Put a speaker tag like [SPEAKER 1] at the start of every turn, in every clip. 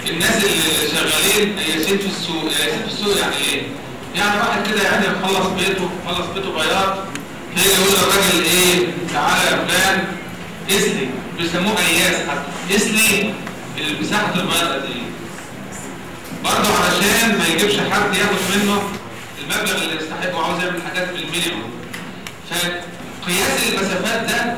[SPEAKER 1] الناس اللي شغالين ياسين في السوق ياسين في السوق يعني ايه؟ يعني واحد كده يعني خلص بيته خلص بيته بياض تلاقي يقول للراجل ايه تعالى يا فلان اسلي بيسموه اياس حتى اسلي مساحه البياض قد ايه؟ برضه علشان ما يجيبش حد ياخد منه المبلغ اللي يستحقه وعاوز يعمل حاجات بالمينيموم فقياس المسافات ده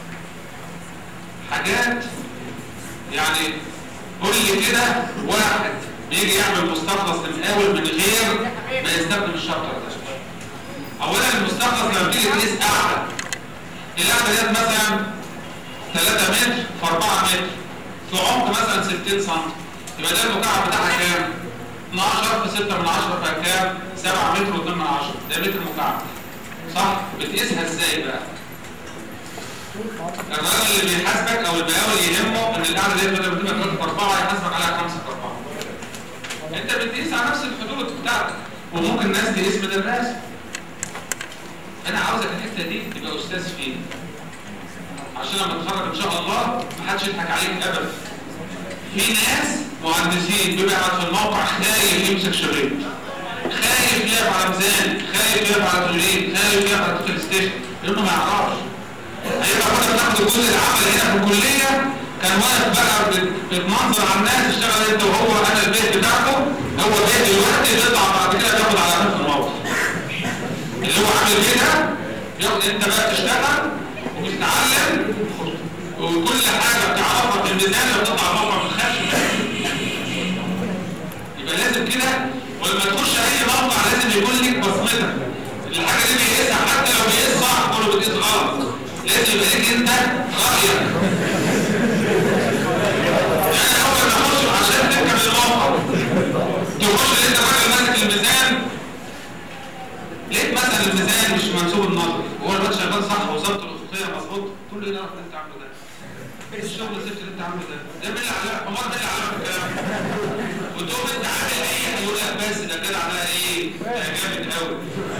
[SPEAKER 1] حاجات يعني قول لي كده واحد بيجي يعمل مستخلص للمقاول من غير ما يستخدم الشابتر ده اولا المستخلص لما تيجي تقيس قاعده القاعده ديت مثلا 3 متر في 4 متر في عمق مثلا 60 سم يبقى ده المكعب بتاعها كام 12 في 6 من 10 فيها كام 7 متر و2 من 10 ده متر مكعب صح بتقيسها ازاي بقى الراجل اللي بيحاسبك او المقاول يهمه ان القاعده ديت بدل ما تبقى 3 في 4 يحاسبك عليها 5 في 4 انت بتقيس على نفس الحدود بتاعتك وممكن الناس تقيس من الرسم انا عاوزك الحته دي تبقى استاذ فيها عشان لما تتخرج ان شاء الله محدش يضحك عليك ابدا في ناس مهندسين بيبقى قاعد في الموقع خايف يمسك شريط خايف يقف على ميزان خايف يقف على توليد خايف يقف على توتال ستيشن لانه ما يعرفش هيبقى كنا بناخد الجزء العملي هنا في الكليه كان واقف بقى بتمنظر على الناس اشتغل انت وهو انا البيت بتاعته هو بيت دلوقتي بيطلع بعد كده بياخد على نفس الموقع اللي هو عامل كده ياخد انت بقى تشتغل وبتتعلم وكل حاجه بتعرفها في الميزان اللي بتطلع موقع من الخشب يبقى لازم كده ولما تخش اي موقع لازم يكون لك بصمتك الحاجه دي بيقيسها حتى لو بيقيس صح ولا بتقيس غلط لازم يبقى لك انت رايك يعني اول ما تخش عشان تركب الموقع تخش انت راجل ماسك الميزان لقيت مثلا الميزان مش منسوب النظر وهو الواد شغال صح وظبط الافقيه مظبوط تقول له ايه القرف اللي انت عامله ده؟ ايه الشغل الزفت اللي انت عامله ده؟ ده مين اللي علمك؟ امال مين اللي علمك الكلام ده؟ وتقوم انت عامل ايه؟ هيقول لك بس ده كده عليها ايه؟ ده جامد قوي.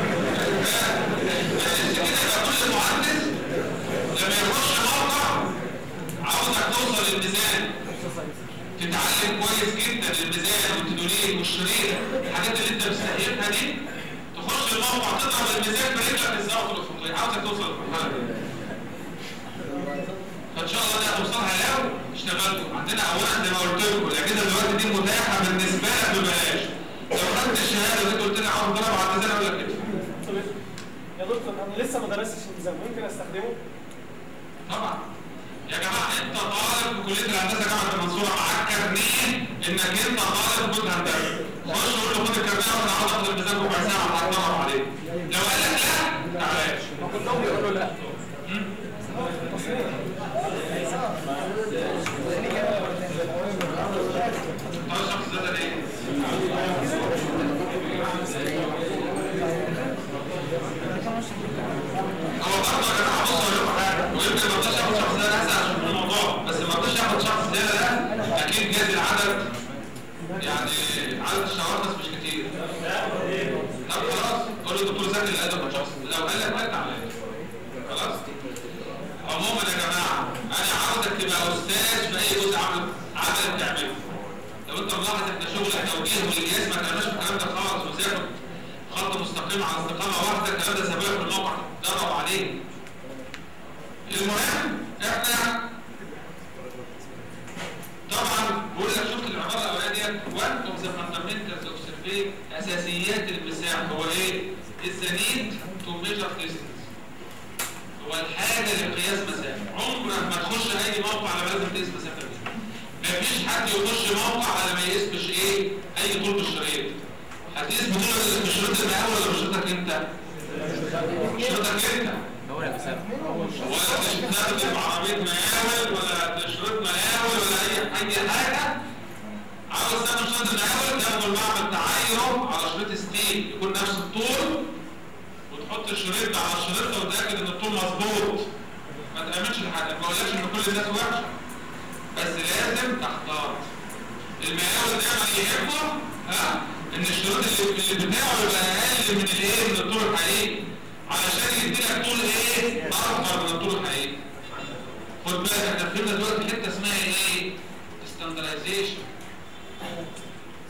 [SPEAKER 1] بس كده يبقى كل مهندس لما يخش موقع عاوزك توصل للميزان تتعلم كويس جدا الميزان والتدولين والشريط الحاجات اللي انت مستهيفها دي تخش الموقع تضرب الميزان برجلك الزاويه الافقيه عاوزك توصل للمرحله دي فان شاء الله دي هتوصلها لو اشتغلتوا عندنا اولا زي ما قلت لكم الاجهزه دلوقتي دي متاحه بالنسبه لك ببلاش لو خدت الشهاده دي قلت لي عاوز اضرب على الميزان اقول لك كده
[SPEAKER 2] طب يا دكتور انا لسه ما درستش النظام ممكن استخدمه؟
[SPEAKER 1] طبعا يا جماعه انت طالب في كليه الهندسه جامعه المنصوره معاك كارنيه انك انت طالب في كليه هندسه خش قول له خد الكارنيه وانا عاوز اخد الميزان ربع ساعه هتدرب عليه لو قال لك لا تعالى
[SPEAKER 2] ما كلهم بيقولوا لا
[SPEAKER 1] هذا الشخص ده ده ايه؟ هو برضه يا جماعه بصوا اقول لكم حاجه ويمكن ما رضاش ياخد شخص ده اسال عشان الموضوع بس ما رضاش ياخد شخص ده ده اكيد جاز العدد يعني عدد الشهر بس مش كتير طب خلاص قول له دكتور زكي اللي قدم الشخص لو قال لك مالك على خلاص عموما يا جماعه انا عاوزك تبقى استاذ في اي جزء عمل عمل بتعمله لو انت ملاحظ احنا شغلك توجيه والقياس ما كناش في الكلام ده خالص وسافر خط مستقيم على استقامه واحده الكلام ده سابقا في الموقع درب عليه المهم احنا طبعا بقول لك شفت العباره الاولانيه ديت وان اوف ذا فاندامنتالز اوف سيرفي اساسيات المساح هو ايه؟ الزنيد تو ميجر ديستنس هو الحاجه لقياس مسافه عمرك ما تخش اي موقع على لازم تقيس مسافه دي مفيش حد يخش موقع على ما يقيسش ايه اي طول بالشريط هتقيس بطول بشريط المقاول ولا بشريطك انت بشريطك انت ولا تستخدم عربيه مقاول ولا تشريط مقاول ولا اي اي حاجه عاوز تعمل شريط المقاول تاخد المعمل تعايره على شريط ستيل يكون نفس الطول وتحط الشريط على الشريط وتاكد ان الطول مظبوط ما تامنش لحد ما اقولكش ان كل الناس وحشه بس لازم تحتاط المقاول دايما يهمه ها ان الشريط اللي, اللي بتاعه يبقى اقل من الايه من الطول الحقيقي علشان يديلك طول ايه اكبر من الطول الحقيقي خد بالك احنا فهمنا دلوقتي حته اسمها ايه ستاندرايزيشن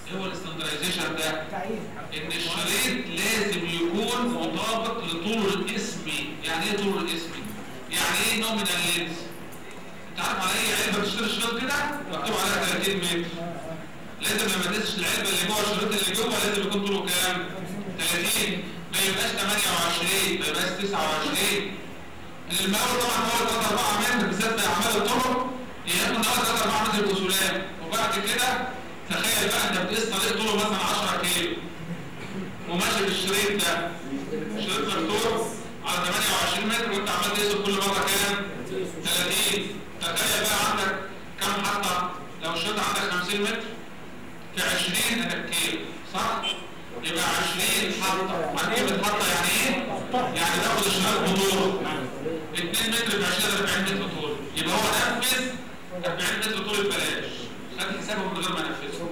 [SPEAKER 1] ايه هو الاستاندرايزيشن ده
[SPEAKER 2] تعيين
[SPEAKER 1] ان الشريط لازم يكون مطابق لطول الاسمي يعني ايه طول الاسمي يعني ايه نومينال لينز انت عارف على اي علبه بتشتري الشريط كده مكتوب عليها 30 متر لازم لما تقيس العلبه اللي جوه الشريط اللي جوه لازم يكون طوله كام 30 ما يبقاش 28 ما يبقاش 29 المقاول طبعا هو 3 4 متر بالذات في اعمال الطرق يا اما هو 3 4 متر بوصولات وبعد كده تخيل بقى انت بتقيس طريق طوله مثلا 10 كيلو وماشي بالشريط ده شريط مفتوح على 28 متر وانت عمال تقيسه كل مره كام 30 تخيل بقى عندك كم حطه لو الشريط عندك 50 متر في 20 هتبقى كيلو صح يبقى 20 حطه عارف كلمه حطه يعني ايه يعني تاخد الشريط بطوله 2 متر في 20 40 متر طول يبقى هو نفذ 40 متر طول ببلاش خد حسابه من غير ما نفذه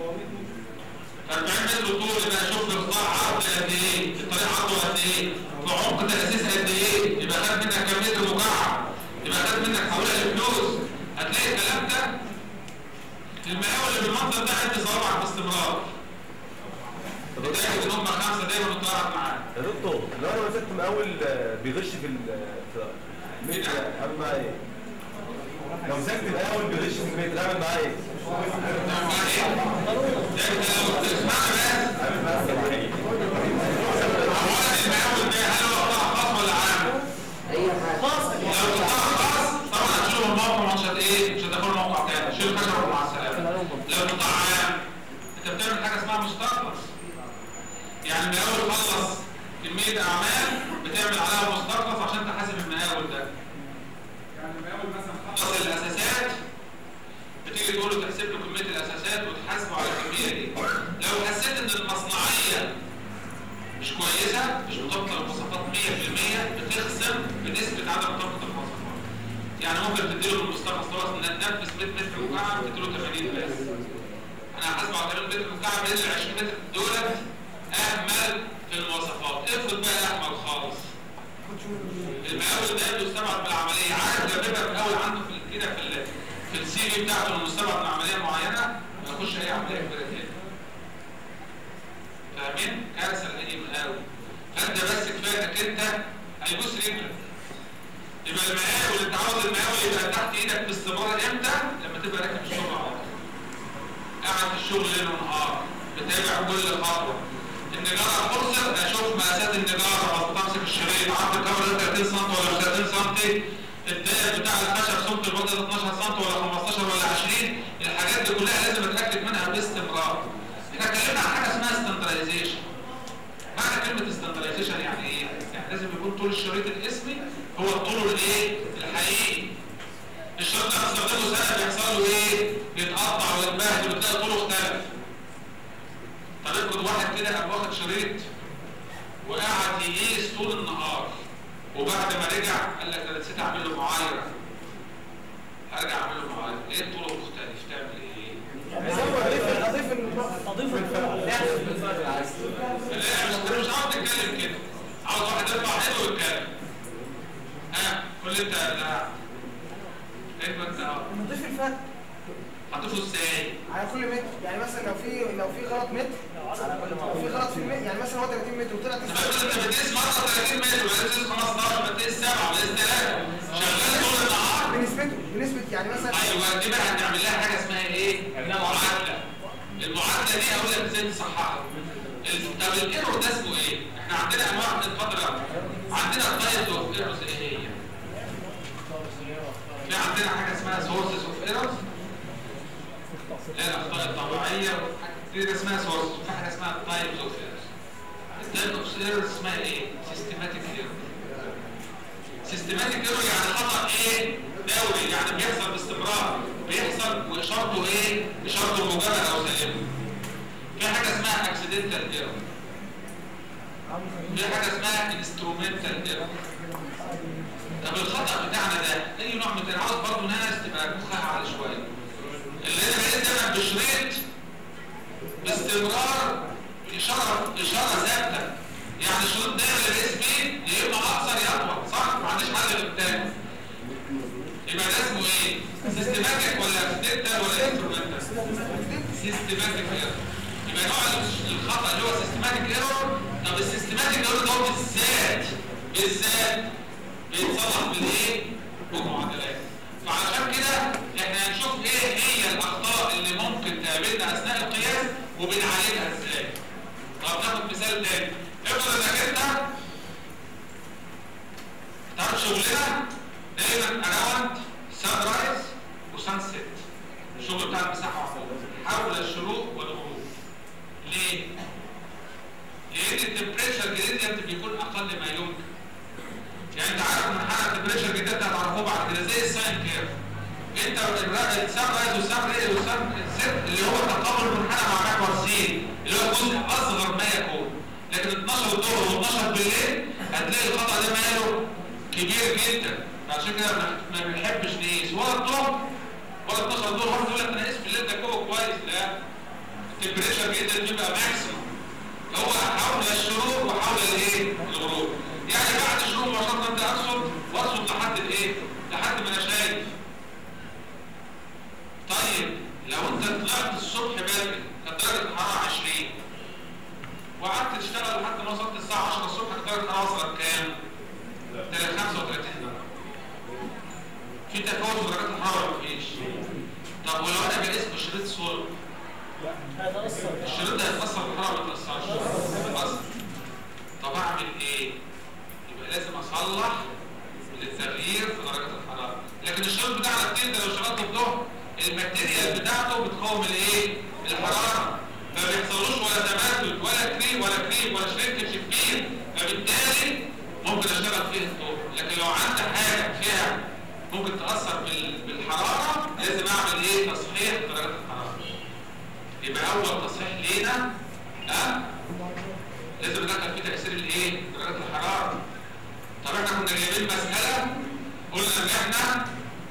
[SPEAKER 1] 40 متر طول يبقى شوف القطاع عرض قد ايه الطريق عرضه قد ايه في عمق تاسيس قد ايه يبقى خد منك كام متر مكعب يبقى خد منك حوالي الفلوس هتلاقي الكلام ده المقاول اللي بالمنظر ده عد صوابعك باستمرار متأكد ان هم خمسه دايما بتعرف معاه
[SPEAKER 3] يا دكتور لو انا مسكت مقاول آه، بيغش في ال في المتر اعمل معاه ايه؟ لو مسكت مقاول بيغش في المتر اعمل معاه ايه؟
[SPEAKER 1] تعمل معاه ايه؟ ده انت لو تسمعني بس
[SPEAKER 3] اعمل معاه ايه؟
[SPEAKER 1] اولا المقاول ده هل هو قطاع خاص ولا عام؟
[SPEAKER 2] خاص
[SPEAKER 1] لو قطاع خاص طبعا هتشيله من الموقع ومش هت ايه مش هتدخله موقع تاني شيل الخشب مع السلامه لو قطاع عام انت بتعمل حاجه اسمها مستخلص يعني المقاول خلص كميه اعمال بتعمل عليها مستخلص عشان تحاسب المقاول ده يعني المقاول مثلا خلص الاساسات بتيجي تقول له تحسب له كميه الاساسات وتحاسبه على الكميه دي لو حسيت ان المصنعيه مش كويسه مش مطابقه للمواصفات 100% بتخصم بنسبه عدم مطابقه المواصفات يعني ممكن تديله بالمستخلص دوت ان تنفذ 100 متر مكعب تديله 80 بس انا هحاسبه على 80 متر مكعب لان ال 20 متر دولت اهمل في المواصفات افرض بقى اهمل خالص المقاول ده بيستبعد بالعمليه عارف لما يبقى المقاول عنده في كده في ال- في السي في بتاعته انه مستبعد من عمليه معينه ما يخش اي عمليه كبيره تاني فاهمين؟ كارثه لاي مقاول فانت بس كفايه انك انت هيبوس رجلك يبقى المقاول انت عاوز المقاول يبقى تحت ايدك باستمرار امتى؟ لما تبقى راكب الشغل على طول قاعد في الشغل ليل ونهار بتابع كل خطوه النجاره فرصه اشوف مقاسات النجاره بمسك الشريط عرض الكاميرا 30 سم ولا 30 سم الدائر بتاع الخشب سمك الوضع 12 سم ولا 15 ولا 20 الحاجات دي كلها لازم اتاكد منها باستمرار احنا اتكلمنا عن حاجه اسمها ستاندرايزيشن معنى كلمه ستاندرايزيشن يعني ايه؟ يعني لازم يكون طول الشريط الاسمي هو الطول الايه؟ الحقيقي الشريط ده هنستخدمه سنه بيحصل له ايه؟ بيتقطع ويتبهدل وتلاقي طوله اختلف طب افرض واحد كده قام واخد شريط وقعد يقيس طول النهار وبعد ما رجع قال لك انا نسيت اعمل له معايره هرجع اعمل له معايره ليه طوله مختلف تعمل ايه؟
[SPEAKER 2] اضيف اضيف اضيف
[SPEAKER 1] لا مش انا مش عاوز تتكلم كده عاوز واحد يرفع ايده ويتكلم ها قول لي انت لا انت انت
[SPEAKER 4] نضيف الفرق
[SPEAKER 1] هتضيفه ازاي؟
[SPEAKER 4] على كل متر يعني مثلا لو في لو في غلط متر لو في غلط في المتر يعني مثلا هو 30 متر وطلع
[SPEAKER 1] طب
[SPEAKER 4] 9
[SPEAKER 1] افرض انت بتقيس مره 30 متر ولا بتقيس 15 بتقيس 7 بتقيس 3 شغال طول النهار
[SPEAKER 4] بنسبته بنسبه يعني مثلا
[SPEAKER 1] ايوه دي بقى هنعمل لها حاجه اسمها ايه؟ معادله المعادله دي اقول لك ازاي تصححها ال- طب الايرور ده اسمه ايه؟ احنا عندنا انواع من الفتره عندنا تايبس اوف ايرورز ايه هي؟ في عندنا حاجه اسمها سورسز اوف ايرورز لا الاخطاء الطبيعيه في اسمها سورس في حاجه اسمها تايبس اوف ايرورز التايب اوف ايرورز اسمها ايه؟ سيستماتيك ايرور سيستماتيك ايرور يعني خطا ايه دوري يعني بيحصل باستمرار بيحصل واشارته ايه اشارته موجبه او سالبه في حاجه اسمها اكسيدنتال ايرور في حاجه اسمها انسترومنتال ايرور طب الخطا بتاعنا ده اي نوع من عاوز برضه ناس تبقى مخها عالي شويه اللي انا بقيت دايما بشريط باستمرار اشاره اشاره ثابته يعني الشريط دايما اللي بقيس بيه يا اما اقصر يا اطول صح ما عنديش حل غير التاني يبقى ده اسمه ايه؟ سيستماتيك ولا اكسيدنتال ولا انسترومنتال؟ سيستماتيك ايرور يبقى نوع الخطا اللي هو سيستماتيك ايرور طب السيستماتيك ايرور ده بالذات بالذات بيتصلح بالايه؟ بالمعادلات فعشان كده احنا هنشوف ايه هي الاخطاء اللي ممكن تقابلنا اثناء القياس وبنعالجها ازاي طب ناخد مثال تاني افرض انك انت تعرف شغلنا دايما اراوند سان رايز وسان سيت الشغل بتاع المساحه عموما حول الشروق والغروب ليه؟ لان التمبريتشر جريدينت بيكون اقل ما يمكن يعني انت عارف منحنى التمبريتشر جريدينت هتعرفوه بعد كده زي الساين كيرف انت السان رايز والسان ريز والسان سيت اللي هو تقابل المنحنى مع محور سين اللي هو جزء اصغر ما يكون لكن 12 الظهر و12 بالليل هتلاقي الخطا ده ماله كبير جدا عشان كده ما- ما بنحبش نقيس ولا الظهر ولا 12 الظهر واحد يقول لك انا قيس بالليل ده جوه كويس لا التمبريتشر جدا بيبقى ماكسيموم هو حول الشروق وحول الايه الغروب يعني بعد الشروق مباشره انت ارصد وارصد لحد الايه لحد ما انا شايف طيب لو انت طلعت الصبح بدري كانت درجه الحراره 20 وقعدت تشتغل لحد ما وصلت الساعه 10 الصبح كانت درجه الحراره وصلت كام؟ 35 درجه في تفاوت في درجات الحراره ولا مفيش؟ طب ولو انا بقيس بشريط صلب
[SPEAKER 2] هيتأثر
[SPEAKER 1] الشريط ده هيتأثر بالحرارة ما يتأثرش هيتأثر طب أعمل إيه؟ يبقى لازم أصلح للتغيير في درجات الحرارة لكن الشريط بتاعنا التاني ده لو شغلته الظهر الماتيريال بتاعته بتقاوم الإيه؟ الحرارة ما بيحصلوش ولا تمدد ولا كريم ولا كريم ولا شرينكج كبير فبالتالي ممكن أشتغل فيه الظهر لكن لو عندي حاجة فيها ممكن تأثر بال- بالحرارة لازم أعمل إيه؟ تصحيح درجات الحرارة يبقى اول تصحيح لينا ها لازم ندخل فيه تاثير الايه درجات الحراره طب احنا كنا جايبين مساله قلنا ان احنا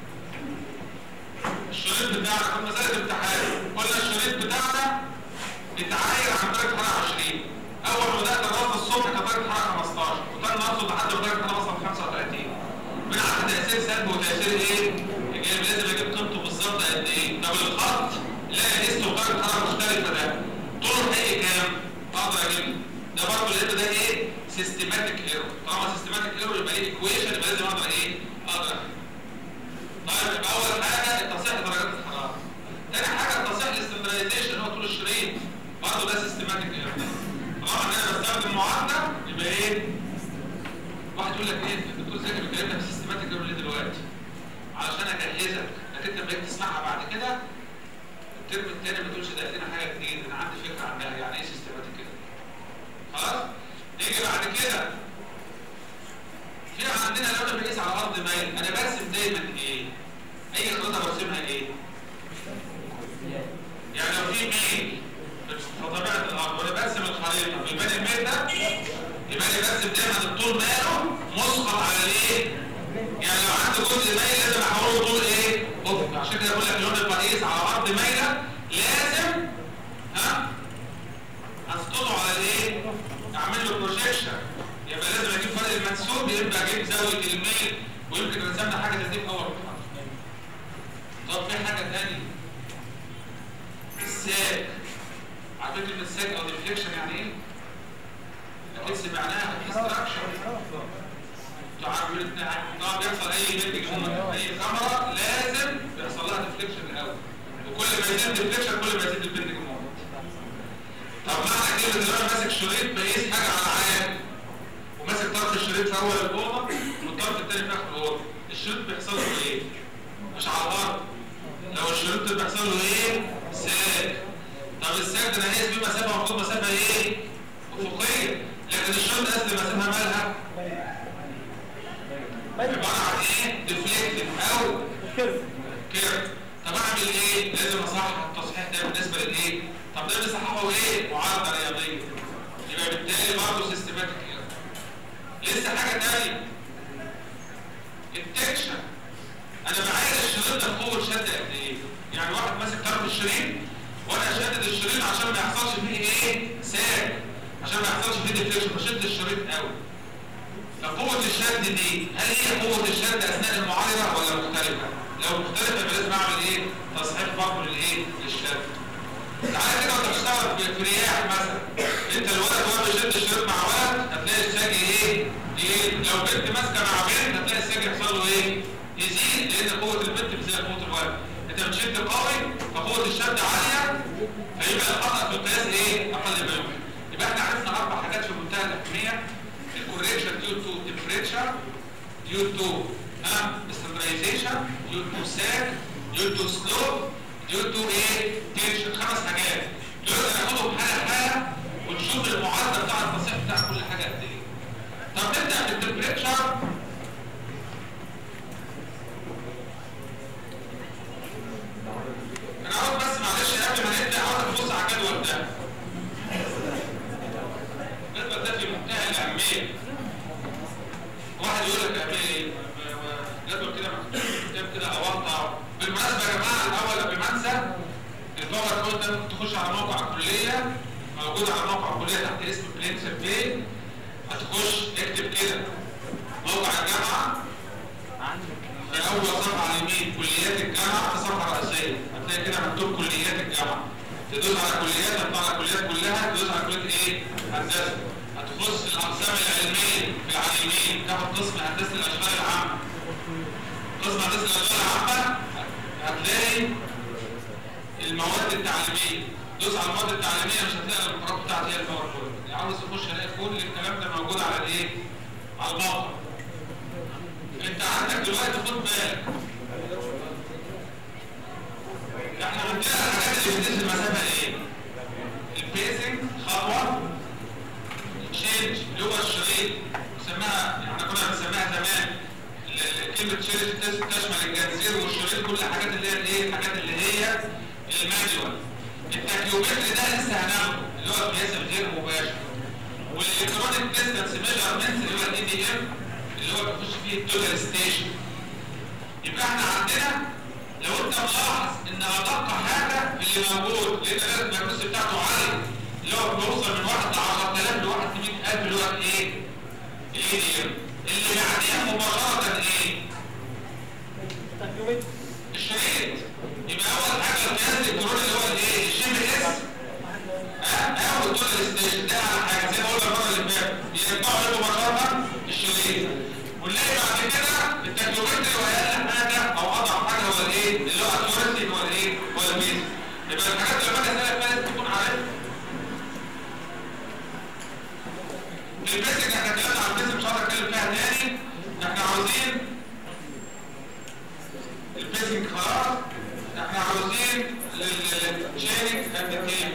[SPEAKER 1] الشريط بتاعنا كان مساله امتحان قلنا الشريط بتاعنا اتعاير عن درجه حراره 20 اول ما بدات الرصد الصبح كانت درجه حراره 15 وكان نرصد لحد ما درجه حراره وصلت 35 من عند تاثير سلبي وتاثير ايه ايجابي لازم اجيب قيمته بالظبط قد ايه طب الخط لا قسته بدرجه حراره مختلفه ده طوله الحقيقي كام اقدر اجيبه ده برضه لان ده ايه سيستماتيك ايرور طالما سيستماتيك ايرور يبقى ليه ايكويشن يبقى لازم اقدر ايه اقدر أجيبه. طيب يبقى اول حاجه التصحيح درجات الحراره تاني حاجه التصحيح الاستندرايزيشن هو طول الشريط برضه ده سيستماتيك ايرور طالما ان انا بستخدم معادله يبقى ايه واحد يقول لك ايه الدكتور زكي بيكلمنا في سيستماتيك ايرور ليه دلوقتي علشان اجهزك انك انت بقيت تسمعها بعد كده الترم الثاني ما تقولش ده ادينا حاجه جديده انا عندي فكره عنها يعني ايه سيستماتيك كده خلاص نيجي بعد كده في عندنا لو انا بقيس على ارض مايل انا برسم دايما ايه اي خطه برسمها ايه يعني لو في ميل في طبيعه الارض وانا برسم الخريطه في بني الميل ده يبقى انا برسم دايما الطول ماله مسقط على الايه يعني لو عندي جزء مايل لازم احوله طول ايه افق عشان كده بقول لك لون البقيس على ارض مايله لازم ها اسقطه على الايه اعمل له بروجيكشن يبقى لازم اجيب فرق المنسوب يبقى اجيب زاويه الميل ويمكن رسمنا حاجه زي دي في اول محاضره طب في حاجه ثانيه الساك على فكره الساك او ديفليكشن يعني ايه؟ اكيد سمعناها ديستراكشن تعمل طبعا بيحصل اي بنتج عموما اي كاميرا لازم بيحصل لها ديفليكشن الاول وكل ما يزيد ديفليكشن كل ما يزيد البنتج عموما طب معنى كده ان انا ماسك شريط بقيس حاجه على عام وماسك طرف الشريط في اول الاوضه والطرف الثاني في اخر الاوضه الشريط بيحصل له ايه؟ مش على الارض لو الشريط بيحصل له ايه؟ ساك طب الساك ده انا قايس بيه مسافه المفروض مسافه ايه؟ افقيه لكن الشريط قاس مسافه مالها عباره عن ايه؟ ديفليكتد او
[SPEAKER 2] كده
[SPEAKER 1] كده طب اعمل ايه؟ لازم اصحح التصحيح ده بالنسبه للايه؟ طب ده بيصححه ايه؟ معادله رياضيه يبقى بالتالي برضه سيستماتيك لسه حاجه ثانيه التكشن انا بعايز الشريط ده قوه شد قد ايه؟ يعني واحد ماسك طرف الشريط وانا شدد الشريط عشان ما يحصلش فيه ايه؟ ساك عشان ما يحصلش فيه ديفليكشن بشد الشريط قوي فقوة الشد دي هل هي قوة الشد أثناء المعايرة ولا مختلفة؟ لو مختلفة يبقى لازم أعمل إيه؟ تصحيح برضه للإيه؟ للشد. تعالى كده وانت بتشتغل في في رياح مثلا انت الولد وهو بيشد الشريط مع ولد هتلاقي الساجي ايه؟ ايه؟ لو بنت ماسكه مع بنت هتلاقي الساجي يحصل له ايه؟ يزيد لان قوه البنت بتزيد قوه الولد انت بتشد قوي فقوه الشد عاليه فيبقى الخطا في القياس ايه؟ اقل ما يمكن يبقى احنا عرفنا اربع حاجات في منتهى الاهميه الكوريكشن ديو تو تمبريتشر due to uh, standardization, due to sag, due to slope, due to ايه tension خمس حاجات دول ناخدهم حاجه حاجه ونشوف المعادله بتاع التصحيح بتاع كل حاجه قد ايه طب نبدا بالتمبريتشر انا عاوز بس معلش قبل ما نبدا عاوز ابص على الجدول ده الجدول ده في منتهى الاهميه واحد يقول لك اعمل ايه جدول كده كتاب كده او اقطع بالمناسبه يا جماعه الاول قبل ما انسى الباور كود ده ممكن تخش على موقع الكليه موجود على موقع الكليه تحت اسم بلين سيرفي هتخش اكتب كده موقع الجامعه في اول صفحه على اليمين كليات الجامعه في صفحه رئيسيه هتلاقي كده مكتوب كليات الجامعه تدوس على كليات تطلع على الكليات كلها تدوس على كليه ايه؟ هندسه هتخص الاقسام العلميه في على اليمين تاخد قسم هندسه الاشغال العامه قسم هندسه الاشغال العامه هتلاقي المواد التعليميه دوس على المواد التعليميه مش هتلاقي المحاضرات بتاعتي هي الباوربوينت اللي عاوز يخش هيلاقي كل الكلام ده موجود على الايه؟ على الموقع انت عندك دلوقتي خد بالك احنا عندنا الحاجات اللي بتنزل المسافه ايه؟ البيسنج خطوه تشينج اللي هو الشريط نسميها يعني كنا بنسميها زمان ال- ال- كلمه شريط تس- تشمل الجنزير والشريط كل الحاجات اللي هي الايه؟ الحاجات اللي هي المانيوال التاكيومتر ده لسه هناخده اللي هو القياس الغير مباشر والالكترونيك ديستانس ميجرمنت اللي هو الاي دي ام اللي هو بيخش فيه التوتال ستيشن يبقى احنا عندنا لو انت ملاحظ ان ادق حاجه اللي موجود لان لازم الفلوس بتاعته عاليه اللي هو بيوصل من واحد ل 10000 لواحد ل 100000 اللي هو الايه؟ الاي دي ام اللي بعديها مباشره ايه؟
[SPEAKER 2] تكيومتر
[SPEAKER 1] الشريط يبقى اول حاجه القياس الالكتروني اللي هو الايه؟ الجي بي اس ها اول توتال ستيشن ده على حاجه زي ما قلنا المره اللي فاتت بيرجعوا له مباشره الشريط ونلاقي بعد كده التكيومتر هو اقل حاجه او اضعف حاجه هو الايه؟ اللي هو الاكيورسي هو الايه؟ هو البيز يبقى الحاجات اللي بدأت اسالك فيها لازم تكون عارفها البيزك احنا اتكلمنا عن البيزك مش هقدر اتكلم فيها تاني احنا عاوزين البيزك خلاص احنا عاوزين للشيرنج اند تيم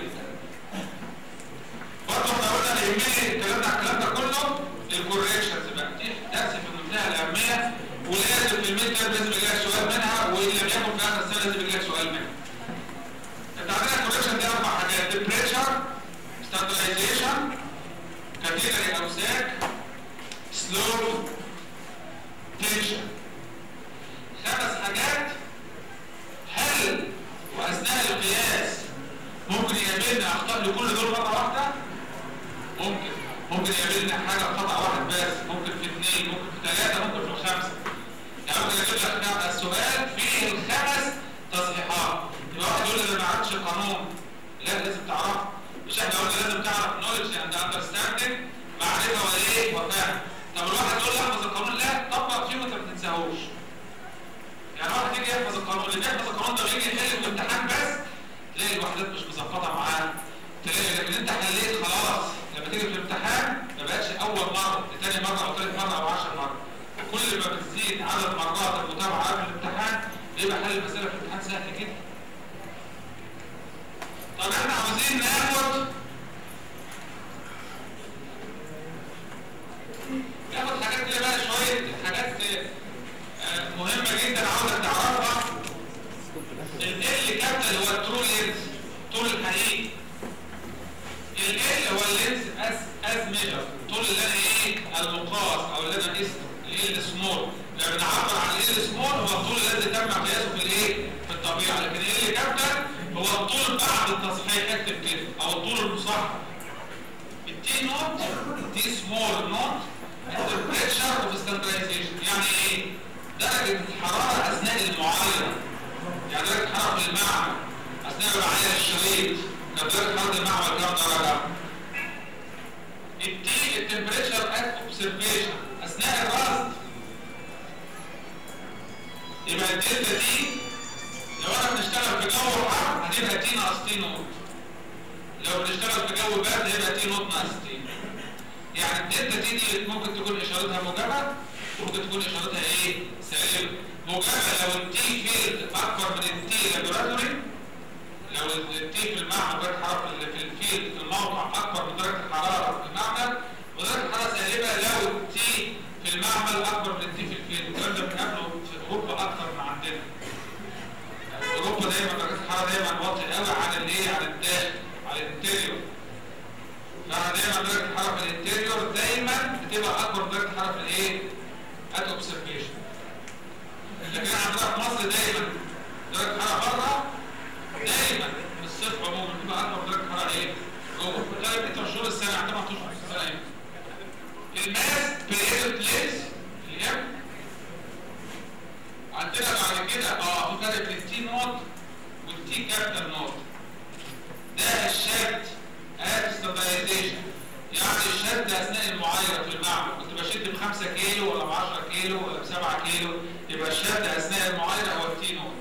[SPEAKER 1] برضه احنا قلنا اللي يهمني اتكلمنا عن الكلام ده كله الكوريكشنز بقى دي درس في منتهى الاهميه ولازم في الميد تيرم لازم يجي لك سؤال منها واللي لم يكن في اخر السنه لازم يجي لك سؤال منها انت عندنا الكوريكشن دي اربع حاجات تمبريتشر ستاندردايزيشن كاتيجوري امساك سلو تنشن خمس حاجات هل واثناء القياس ممكن يقابلنا اخطاء لكل دول مره واحده ممكن ممكن يقابلنا حاجه خطا واحد بس ممكن في اثنين ممكن في ثلاثه ممكن في خمسه يعني ممكن اجيب لك السؤال فيه الخمس تصحيحات يبقى واحد يقول لي انا ما عرفتش القانون لا لازم تعرفه مش احنا قلنا لازم تعرف نولج اند اندرستاندنج معرفه وايه وفهم طب الواحد يقول لي احفظ القانون لا طبق فيه وانت ما تنساهوش يعني واحد يجي يحفظ القانون اللي بيحفظ القانون ده بيجي يحل في الامتحان بس تلاقي الوحدات مش مظبطه معاه تلاقي لكن انت حليت خلاص لما تيجي في الامتحان ما بقتش اول مره لتاني مره او ثالث مره او 10 مره كل ما بتزيد عدد مرات المتابعه قبل الامتحان يبقى حل المساله في الامتحان سهل جدا طب احنا عاوزين ناخد ناخد حاجات كده بقى شويه حاجات آه، مهمه جدا عاوزك تعرفها ال كابيتال هو الترو لينس طول الحقيقي ال هو اللينس از از ميجر طول اللي انا ايه المقاس او اللي انا قسته ال سمول لما بنعبر عن ال سمول هو الطول الذي تم قياسه في الايه في الطبيعه لكن ال كابيتال هو الطول بعد التصحيح اكتب كده او الطول المصحح التي نوت تي سمول نوت التمبريتشر اوف ستاندرايزيشن يعني ايه درجه الحراره اثناء المعاينه يعني درجه الحراره في المعمل اثناء العمليه الشريط هيبقى تي ناقص تي نوت لو بنشتغل في جو برد هيبقى تي نوت ناقص تي يعني الدلتا تي دي ممكن تكون اشارتها موجبه ممكن تكون اشارتها ايه سالبه موجبه لو التي فيلد اكبر من التي لابوراتوري لو التي في المعمل درجه الحراره اللي في الفيلد في الموقع اكبر من درجه الحراره في المعمل ودرجه الحراره سالبه لو التي في المعمل اكبر من التي في الفيلد الكلام ده بنقابله في اوروبا اكتر من عندنا اوروبا دايما درجه الحراره دايما واطيه قوي عن الايه عن الداخل على الانتيريور فاحنا دايما درجه الحراره في الانتيريور دايما بتبقى اكبر من درجه الحراره في الايه ات اوبسرفيشن لكن عندنا في مصر دايما درجه الحراره بره دايما في الصيف عموما بتبقى اكبر درجه حراره ايه جوه غالبا انت شهور السنه عندنا 18 سنه ايه الماس بريدر بليس اليم عندنا بعد كده اه في فرق بين التي نوت والتي كابيتال نوت ده الشد ات ستابلايزيشن يعني الشد اثناء المعايره في المعمل كنت بشد ب 5 كيلو ولا ب 10 كيلو ولا ب 7 كيلو يبقى الشد اثناء المعايره هو التي نوت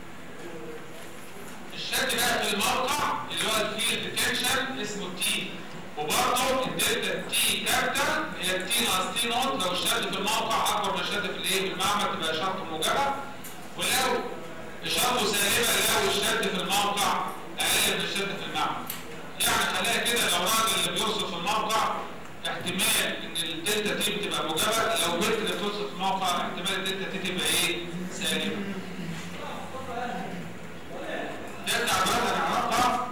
[SPEAKER 1] الشد بقى في الموقع اللي هو الفيلد تنشن اسمه تي وبرضه الدلتا تي كابيتال هي التي ناقص تي نوت لو الشد في الموقع اكبر من الشد في الايه في المعمل تبقى اشارته موجبه ولو اشارته سالبه لو الشد في الموقع اقل من الشد في المعمل يعني خليها كده لو راجل اللي بيرصد في الموقع احتمال ان الدلتا تي بتبقى موجبه لو بنت اللي بترصد في الموقع احتمال الدلتا تي تبقى ايه سالبه نرجع بقى نعرفها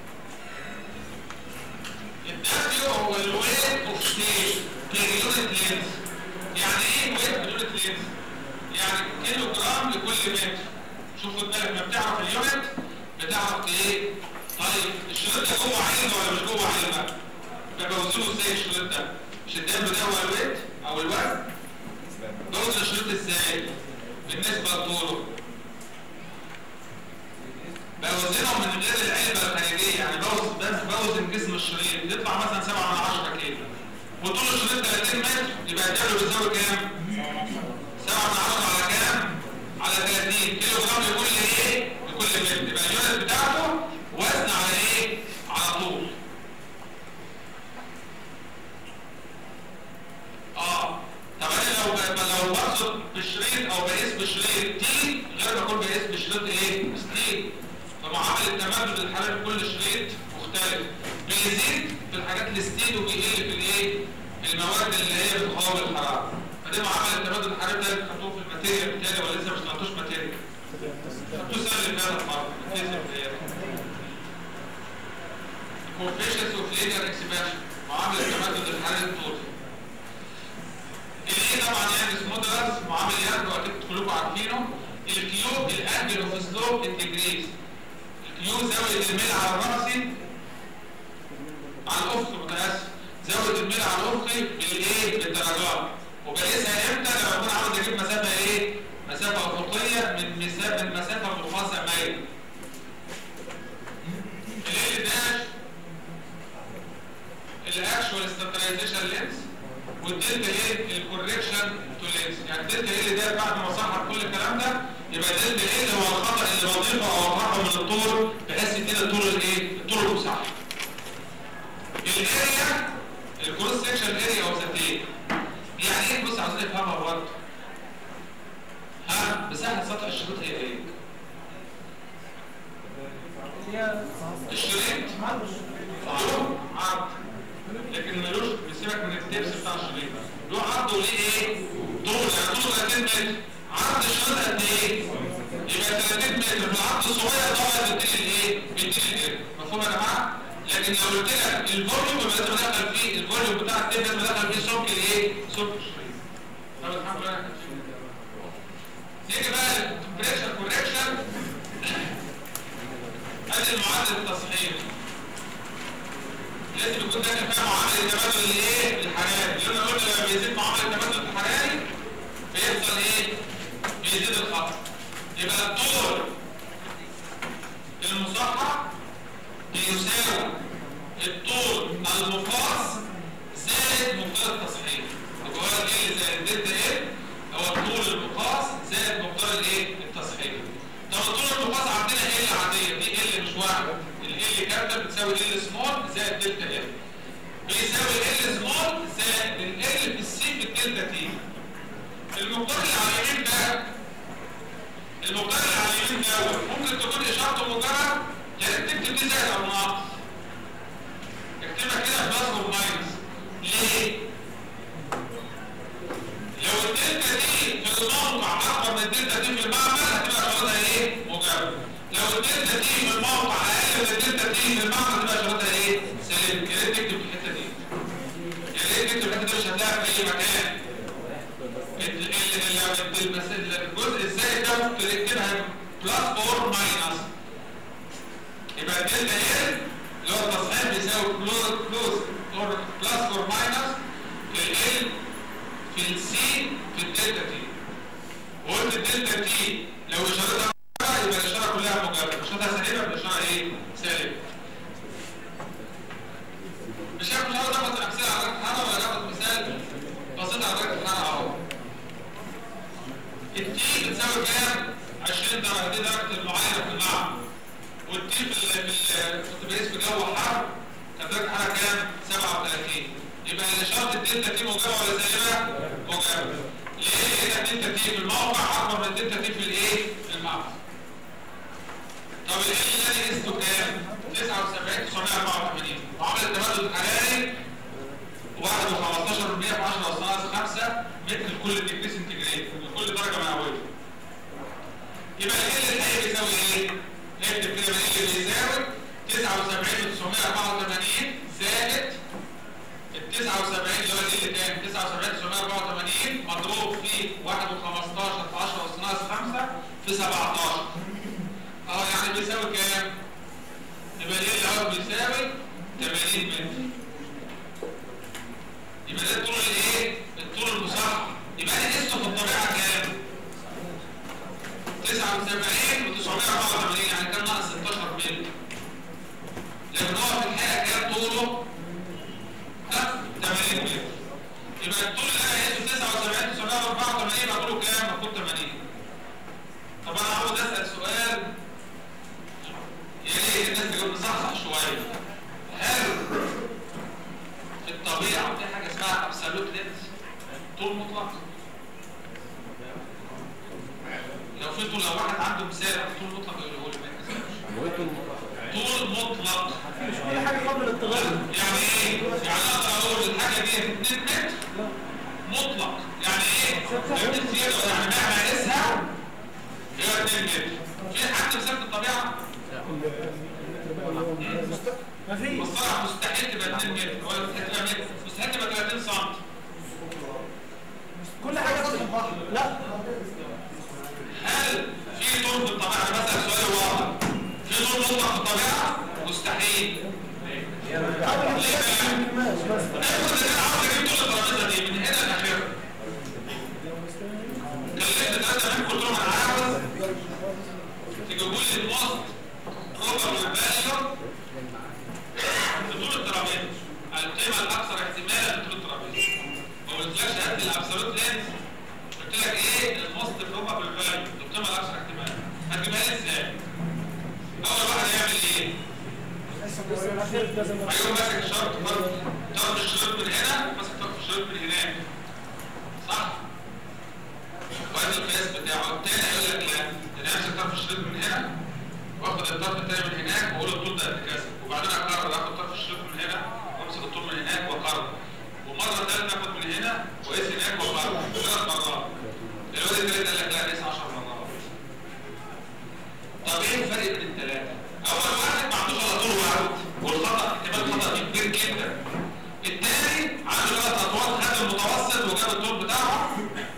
[SPEAKER 1] الدبليو هو الويت اوف ستيج باليونت لينز يعني ايه ويت باليونت لينز؟ يعني كيلو جرام لكل متر شوف خد بالك لما بتعرف اليونت بتعرف ايه؟ طيب الشريط ده جوه علم ولا مش جوه علم؟ بوزنه ازاي الشريط ده؟ مش الدم ده هو الويت او الوزن؟ بوزن الشريط ازاي؟ بالنسبه لطوله بوزنه من غير العلبة الخارجية يعني بوزن بس بوزن جسم الشريط يطلع مثلا 7 من 10 كيلو وطول الشريط 30 متر يبقى الدبل بيساوي كام؟ 7 من 10 على كام؟ على 30 كيلو جرام لكل ايه؟ لكل متر يبقى اليونت بتاعته وزن على ايه؟ على طول اه طب انا لو لو بقصد بالشريط او بقيس بالشريط تي غير ما اكون بقيس بالشريط ايه؟ ستيل فمعامل التمدد الحراري في كل شريط مختلف بيزيد في الحاجات الستيل وبيقل في الايه؟ المواد اللي هي بتقاوم الحراره فده معامل التمدد الحراري ده بتحطوه في الماتيريال بتاعي ولا لسه مش طلعتوش ماتيريال؟ خدتوه السنه اللي فاتت برضه coefficients of linear expansion معامل التمدد الحراري الطولي الايه طبعا يعني مودرس معامل يرجو اكيد كلكم عارفينه الكيو الانجل اوف سلوب انتجريز الكيو زاويه الميل على الراسي على الافق متاسف زاويه الميل على الافقي بالايه بالدرجات وبقيسها امتى لما اكون عاوز اجيب مسافه ايه مسافه افقيه من مسافه من مسافه مقاسه ميل الايه داش الاكشوال ستابلايزيشن لينس والدلتا ايه الكوريكشن تو لينس يعني الدلتا ايه ده بعد ما صحح كل الكلام ده يبقى الدلتا ايه اللي هو الخطا اللي بضيفه او اطرحه من الطول بحيث كده الطول الايه الطول المصحح الاريا الكروس سكشن اريا اوف ذا تيب يعني ايه بص عاوزين نفهمها برضه ها مساحه سطح الشريط هي ايه
[SPEAKER 2] هي
[SPEAKER 1] الشريط له عرض لكن ملوش بيسيبك من التبس بتاع الشريط له عرض وليه ايه طول يعني طوله 30 متر عرض الشريط قد ايه يبقى 30 متر في العرض الصغير طبعا بيديني الايه بيديني الايه مفهوم يا جماعه لكن لو قلت لك الفوليوم يبقى لازم ادخل فيه الفوليوم بتاع التيب لازم ادخل فيه سمك الايه سمك الشريط طب الحمد لله نيجي بقى البريشر كوريكشن ادي المعادله التصحيح لازم يكون داخل فيها معامل التبادل الايه الحراري لان قلت لما بيزيد معامل التبادل الحراري بيحصل ايه بيزيد الخطر يبقى الطول المصحح بيساوي الطول المقاس زائد مقدار التصحيح يبقى هو الايه زائد الدلتا ايه هو الطول المقاس زائد مقدار الايه التصحيح طب الطول المقاس عندنا ايه العاديه دي ال مش واحد عم ال كابيتال بتساوي ال سمول زائد دلتا ال بيساوي ال سمول زائد ال في السي في الدلتا تي المقدار اللي على اليمين ده المقدار اللي على اليمين دوت ممكن تكون اشارته موجبه يا ريت تكتب دي زائد او ناقص اكتبها كده بلس اور ماينس ليه؟ لو الدلتا دي في الموقع اكبر من الدلتا دي في المعمل هتبقى اشارتها ايه؟ موجبه لو الدلتا دي في الموقع اقل من الدلتا دي في المعمل هتبقى اشارتها ايه؟ سالب يا ريت تكتب الحته دي يا ريت تكتب الحته دي مش هتلاقيها في اي مكان ال- ال- ال- المس- الجزء الزائد ده ممكن نكتبها بلس اور ماينس يبقى الدلتا ال اللي هو التصحيح بيساوي كلوز كلوز اور بلس اور ماينس في ال في السي في الدلتا تي وقلت الدلتا تي لو اشارتها موجبة، يبقى الاشاره كلها موجبه اشارتها سالبه يبقى الاشاره ايه سالبه مش هاخد مش هاخد ناخد امثله على درجه الحراره ولا ناخد مثال بسيط على درجه الحراره اهو التي بتساوي كام 20 درجه دي درجه المعاينه في المعمل والتي في ال- في ال- كنت بقيس في جو حر كان درجه الحراره كام 37 يبقى الاشاره الدلتا تي موجبه ولا سالبه موجبه ليه لان الدلتا تي في الموقع اكبر من الدلتا تي في الايه في المعمل طب ال اللي انا قسته كام 79 984 وعمل التبادل الحراري واحد و15 من 100 في 10 أس ناقص 5 متر لكل ديجري سنتيجريد لكل درجة مئوية. يبقى ال الحقيقي بيساوي ايه؟ نكتب كده بقى ال بيساوي 79 984 زائد ال 79 اللي هو ال كام؟ 79 984 مضروب في 1 و15 في 10 أس ناقص 5 في 17 اه يعني بيساوي كام؟ يبقى ال الاول بيساوي 80 متر يبقى ده الطول الايه؟ الطول المصحح يبقى انا قسته في الطبيعه كام؟ 79 و 984 يعني كان ناقص 16 مللي لكن هو في الحقيقه كام طوله؟ ها 80 متر يبقى الطول اللي انا قسته 79 984 يبقى طوله كام؟ المفروض 80 طب انا عاوز اسال سؤال يا ريت الناس تجاوب نصحصح شويه هل في الطبيعه في حاجه اسمها ابسولوت لينس طول مطلق لو في طول لو واحد عنده مثال على طول مطلق يقوله لي ما يتكسرش. طول مطلق
[SPEAKER 2] كل حاجه قبل التغير
[SPEAKER 1] يعني ايه؟ يعني اقدر اقول الحاجه دي 2 متر مطلق يعني ايه؟ ابن زياده يعني مهما اقيسها هي 2 متر في حد مثال في الطبيعه؟
[SPEAKER 2] مفيش
[SPEAKER 1] والصراحه مستحيل تبقى 2 متر ولا مستحيل تبقى متر مستحيل تبقى 30 سم
[SPEAKER 4] كل حاجه سطح البحر
[SPEAKER 2] لا
[SPEAKER 1] هل في طول في الطبيعه أنا بسال سؤال واضح في طول مطلق في الطبيعه؟ مستحيل ليه بقى؟ افرض ان انا عاوز اجيب طول الترابيزه دي من هنا لاخرها كلمت ثلاثه منكم قلت لهم انا عاوز تجيبوا لي الوسط ربع والباشر بطول الترابيزه القيمه الاكثر احتمالا لطول الترابيزه ما قلتلكش هات لي الابسولوت لينس قلت لك ايه الوسط في ربع والباشر القيمه الاكثر احتمالا هتجيبها لي ازاي؟ اول واحد هيعمل ايه؟ هيقوم ماسك الشرط طرف طرف الشريط من هنا ماسك طرف الشريط من هناك صح؟ وادي القياس بتاعه التاني يقول لك لا انا امسك طرف الشريط من هنا واخد الطرف التاني من هناك واقول الطول ده قد كذا وبعدين اقرر اخد طرف الشريط من هنا وامسك الطول من هناك واقرر ومره ثالثه اخد من هنا واقيس هناك واقرر ثلاث مرات الواد التالت قال لك لا قيس 10 مرات طب ايه الفرق بين الثلاثه؟ اول واحد ما عندوش على طول واحد والخطا احتمال خطا فيه كبير جدا الثاني عنده ثلاث اطوال خد المتوسط وجاب الطول بتاعه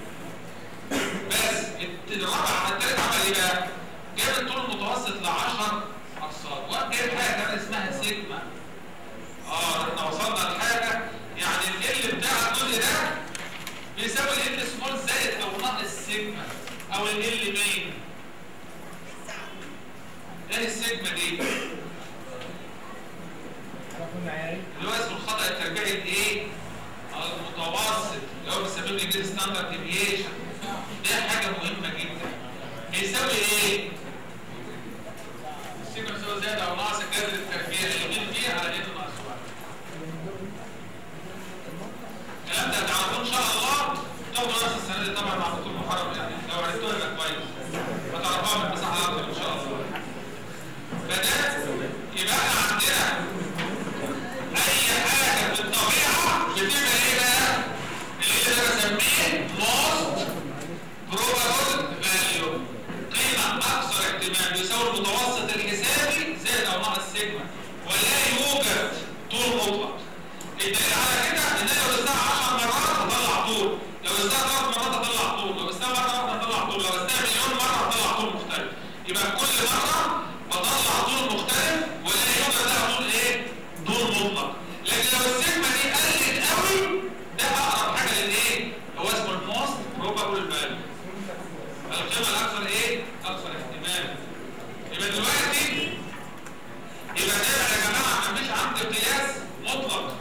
[SPEAKER 1] بس الرابع الثالث عمل ايه بقى؟ جاب الطول المتوسط ل 10 اقساط وقام جايب حاجه كمان اسمها سيجما جذر التربيع يميل فيه على ان ناقص واحد الكلام ده هتعرفوه ان شاء الله تاخدوا نفس السنه دي طبعا مع دكتور محرم يعني لو عرفتوها يبقى كويس هتعرفوها من مساحه اكتر ان شاء الله فده يبقى احنا عندنا اي حاجه في الطبيعه بتبقى ايه بقى؟ اللي انا بسميه most probable value قيمه اكثر احتمال يساوي المتوسط الحسابي زائد او ناقص سيجما ولا يوجد طول مطلق الدليل على كده ان انا لو استنى 10 مرات هطلع طول لو استنى ثلاث مرات هطلع طول لو استنى مره واحده هطلع طول لو استنى مليون مره هطلع طول مختلف يبقى كل مره بطلع طول مختلف ولا يوجد لها طول ايه؟ طول مطلق لكن لو السيجما دي قلت قوي ده اقرب حاجه للايه؟ هو اسمه الموست بروبابل فاليو القيمه الاكثر ايه؟ اكثر احتمال يبقى دلوقتي يبقى ده يا جماعه مفيش عندي قياس مطلق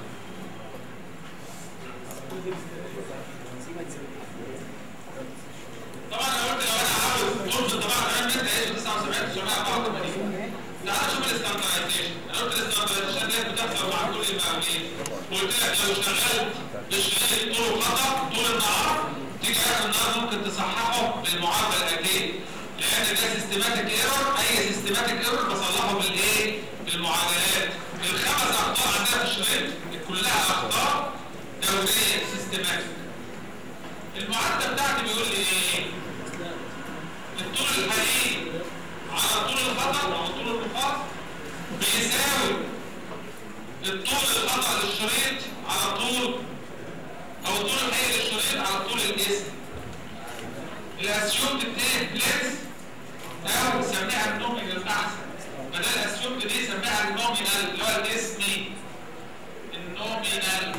[SPEAKER 1] طبعا انا قلت لو انا عاوز طول الطباعه كمان متر هيبقى 79 984 تعال شوف الاستاندردايزيشن انا قلت الاستاندردايزيشن دي بتحصل مع كل المقاولين قلت لك لو اشتغلت بشريط طول وخطا طول النهار تيجي اخر النهار ممكن تصححه بالمعادله الاتيه لان ده سيستماتيك ايرور اي سيستماتيك ايرور بصلحه بالايه؟ بالمعادلات الخمس اخطاء عندنا في الشريط كلها اخطاء دوريه سيستماتيك المعادله بتاعتي بيقول لي ايه؟ الطول الحقيقي على طول الخطأ او طول الرفاق بيساوي الطول الخطأ للشريط على طول او الطول الحقيقي للشريط على طول الاسم الاسيومد التاني بليس او سميها النومينال احسن بدل الاسيومد دي سميها النومينال اللي هو الاسمي النومينال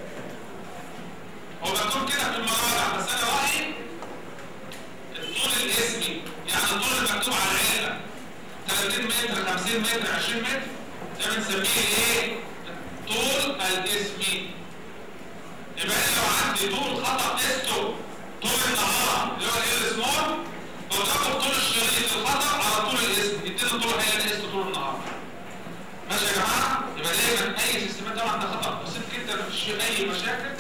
[SPEAKER 1] هو مكتوب كده في المراجع بس انا رايي الطول الاسمي يعني الطول المكتوب على العلة 30 متر 50 متر 20 متر ده بنسميه ايه؟ الطول الاسمي يبقى انا لو عندي طول خطأ تيستو طول النهار اللي هو ال سمول بضرب طول الشريط الخطأ على طول الاسم يديني الطول هي تيستو طول النهار ماشي يا جماعه؟ يبقى دايما اي سيستمات طبعا ده خطأ بسيط جدا مفيش فيه اي مشاكل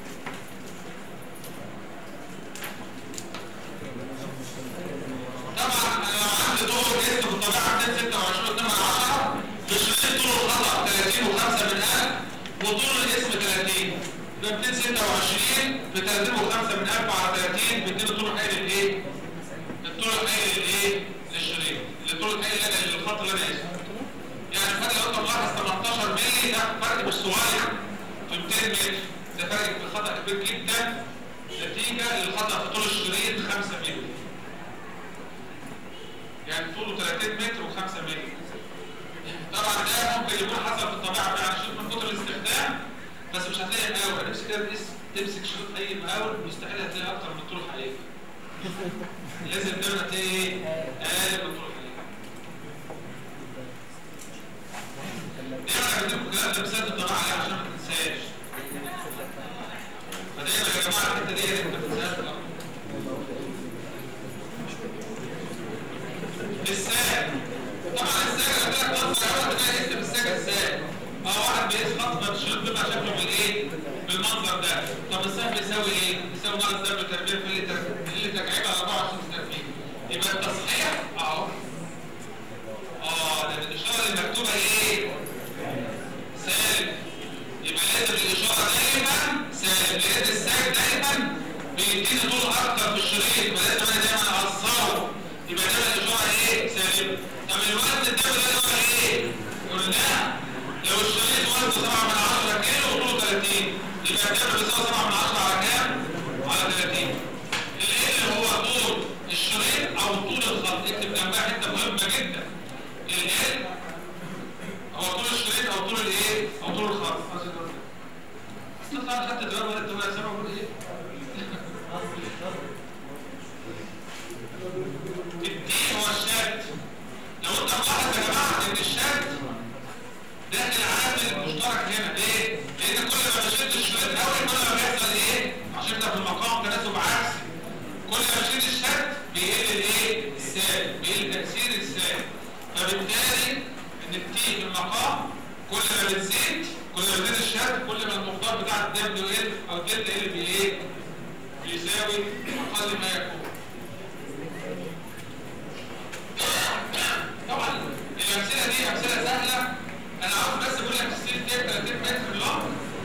[SPEAKER 1] طبعا انا لو عندي طول جسم في الطبيعه 226 2 10 بشريط طول الخطا 30 و5 من 1000 وطول الجسم 30 ب 226 ب 30 و5 من 1000 على 30 بيديني الطول الحقيقي للايه؟ الطول الحقيقي للايه؟ للشريط الطول الحقيقي للخط اللي انا اسمه يعني فرق لو انت ملاحظ 18 مللي ده فرق مش صغير في 200 متر ده فرق في الخطا كبير جدا نتيجه للخطا في طول الشريط 5 مللي يعني طوله 30 متر و5 متر طبعا ده ممكن يكون حصل في الطبيعه بتاع الشريط من كتر الاستخدام بس مش هتلاقي مقاول نفس كده تقيس تمسك شريط اي مقاول مستحيل هتلاقي اكتر من الطول الحقيقي لازم دايما هتلاقي ايه اقل من الطول الحقيقي دايما بديكم كلام تمثال الطبيعه عليه عشان ما تنساش فدايما يا جماعه الحته دي ما تنساهاش في الأرض. الساق طبعا الساق انا قلت لك نص الاول بتلاقي اسم الساق ازاي اه واحد بيقيس خط الشريط بيبقى شكله بالايه بالمنظر ده طب الساق بيساوي ايه بيساوي ناقص ضرب تربيع في اللي اللي تكعيبها على 24 تربيع يبقى التصحيح اهو اه ده الاشاره اللي مكتوبه ايه سالب يبقى لازم الاشاره دايما سالب لان الساق دايما بيديني طول اكتر في الشريط فلازم انا دايما اقصره يبقى ده الاشاره ايه سالب طب الوزن الدم ده هو ايه قلنا لو الشريط وزنه 7 من 10 كيلو وطوله 30 يبقى الدم بيساوي 7 من 10 على كام على 30 اللي هو طول الشريط او طول الخط اكتب جنبها حته مهمه جدا ال هو طول الشريط او طول الايه او طول الخط استطلع خدت الجواب ولا الدوله سبب ولا ايه الدين هو الشد لو انت ملاحظ يا جماعه ان الشد ده العامل المشترك هنا ليه؟ لان كل ما بشد الشد قوي كل ما بيحصل ايه؟ عشان انت في المقام تناسب عكسي كل ما بشد الشد بيقل الايه؟ السالب بيقل تاثير السالب فبالتالي ان التي في المقام كل ما بتزيد كل ما بتزيد الشد كل ما المقدار بتاع الدم يقل او الدلتا ال بي ايه بيساوي اقل ما يكون طبعا الامثله دي امثله سهله انا عاوز بس اقول لك ستيل تيب 30 متر لونج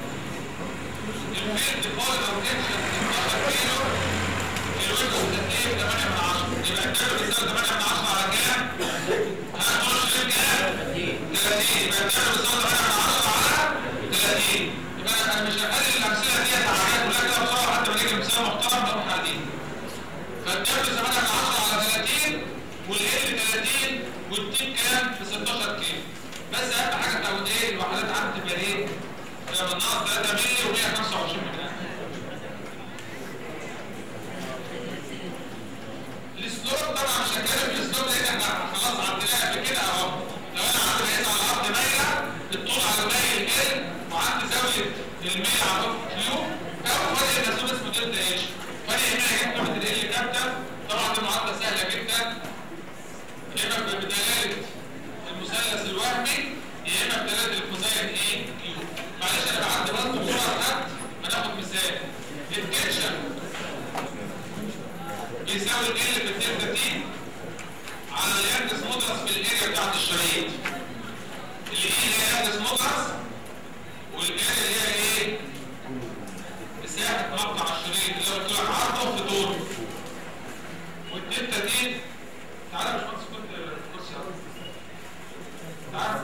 [SPEAKER 1] الفيلد فول روتيشن 12 كيلو الويندوز تكليف 8 من 10 يبقى الكيلو بيساوي 8 من 10 على كام؟ هنخش في كام؟ 30 يبقى الكيلو بيساوي 8 من 10 على 30 يبقى انا أنا مش هخلي الامثله دي على حاجات كلها كده بسرعه لحد ما نيجي مثال محترم نروح قاعدين فالكيلو 8 من 10 على 30 والال 30 والتيم كام؟ في 16 كيلو بس اهم حاجه تعود ايه الوحدات عندي تبقى ايه؟ تبقى من ناقص 3 مللي و125 مللي الاسلوب طبعا مش هتكلم في الاسلوب لان احنا خلاص عندنا قبل كده اهو لو انا عندي بقيت على الارض مايله الطول على مايل ال وعندي زاويه الميل على كيو او فرق الرسوم اسمه دلتا اتش فرق هنا جبت من ال كابتن طبعا دي معادله سهله جدا يا اما بدلاله المثلث الوهمي يا اما بدلاله الكوزين ايه كيو معلش انا بعدي برضه بسرعه لحد ما ناخد مثال التنشن بيساوي ال في الدلتا تي على اليانجس مودرس في الاريا بتاعت الشريط اللي هي اليانجس مودرس والاريا اللي هي ايه؟ مساحه مقطع الشريط اللي هو قلت لك عرضه في طوله والدلتا دي تعالى يا باشمهندس كنت كرسي اهو تعالى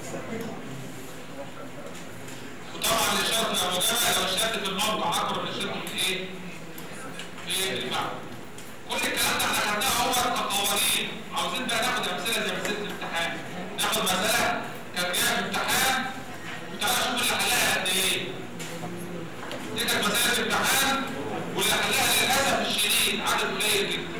[SPEAKER 1] وطبعا الاشاره الاماميه لو اشتغلت في الموقع اكبر من اشاره الايه؟ ايه المعنى كل الكلام ده احنا خدناه هو كقوانين عاوزين بقى ناخد امثله زي مساله الامتحان ناخد مساله كانت جايه في امتحان وتعالى شوف اللي حلها قد ايه دي كانت مساله امتحان واللي حلها للاسف الشديد عدد قليل جدا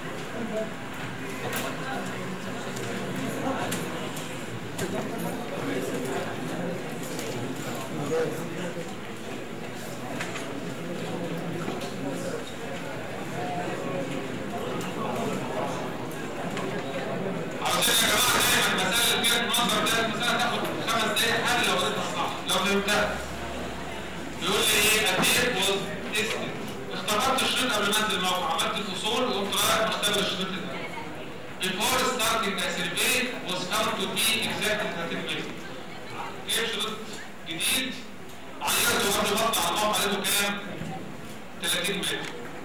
[SPEAKER 1] عشان يا جماعه دايما المسائل اللي فيها المنظر ده المساله تاخد خمس دقايق حل لو قدرت صح لو فهمتها بيقول لي ايه اتيت واز تيستد اختبرت الشريط قبل ما انزل الموقع عملت الفصول وقمت رايح مختبر الشريط ده Before starting the survey was found to be exactly 30 meter. جايب شريط جديد عيرته برضه بطل على الموقع لقيته كام؟ 30 متر.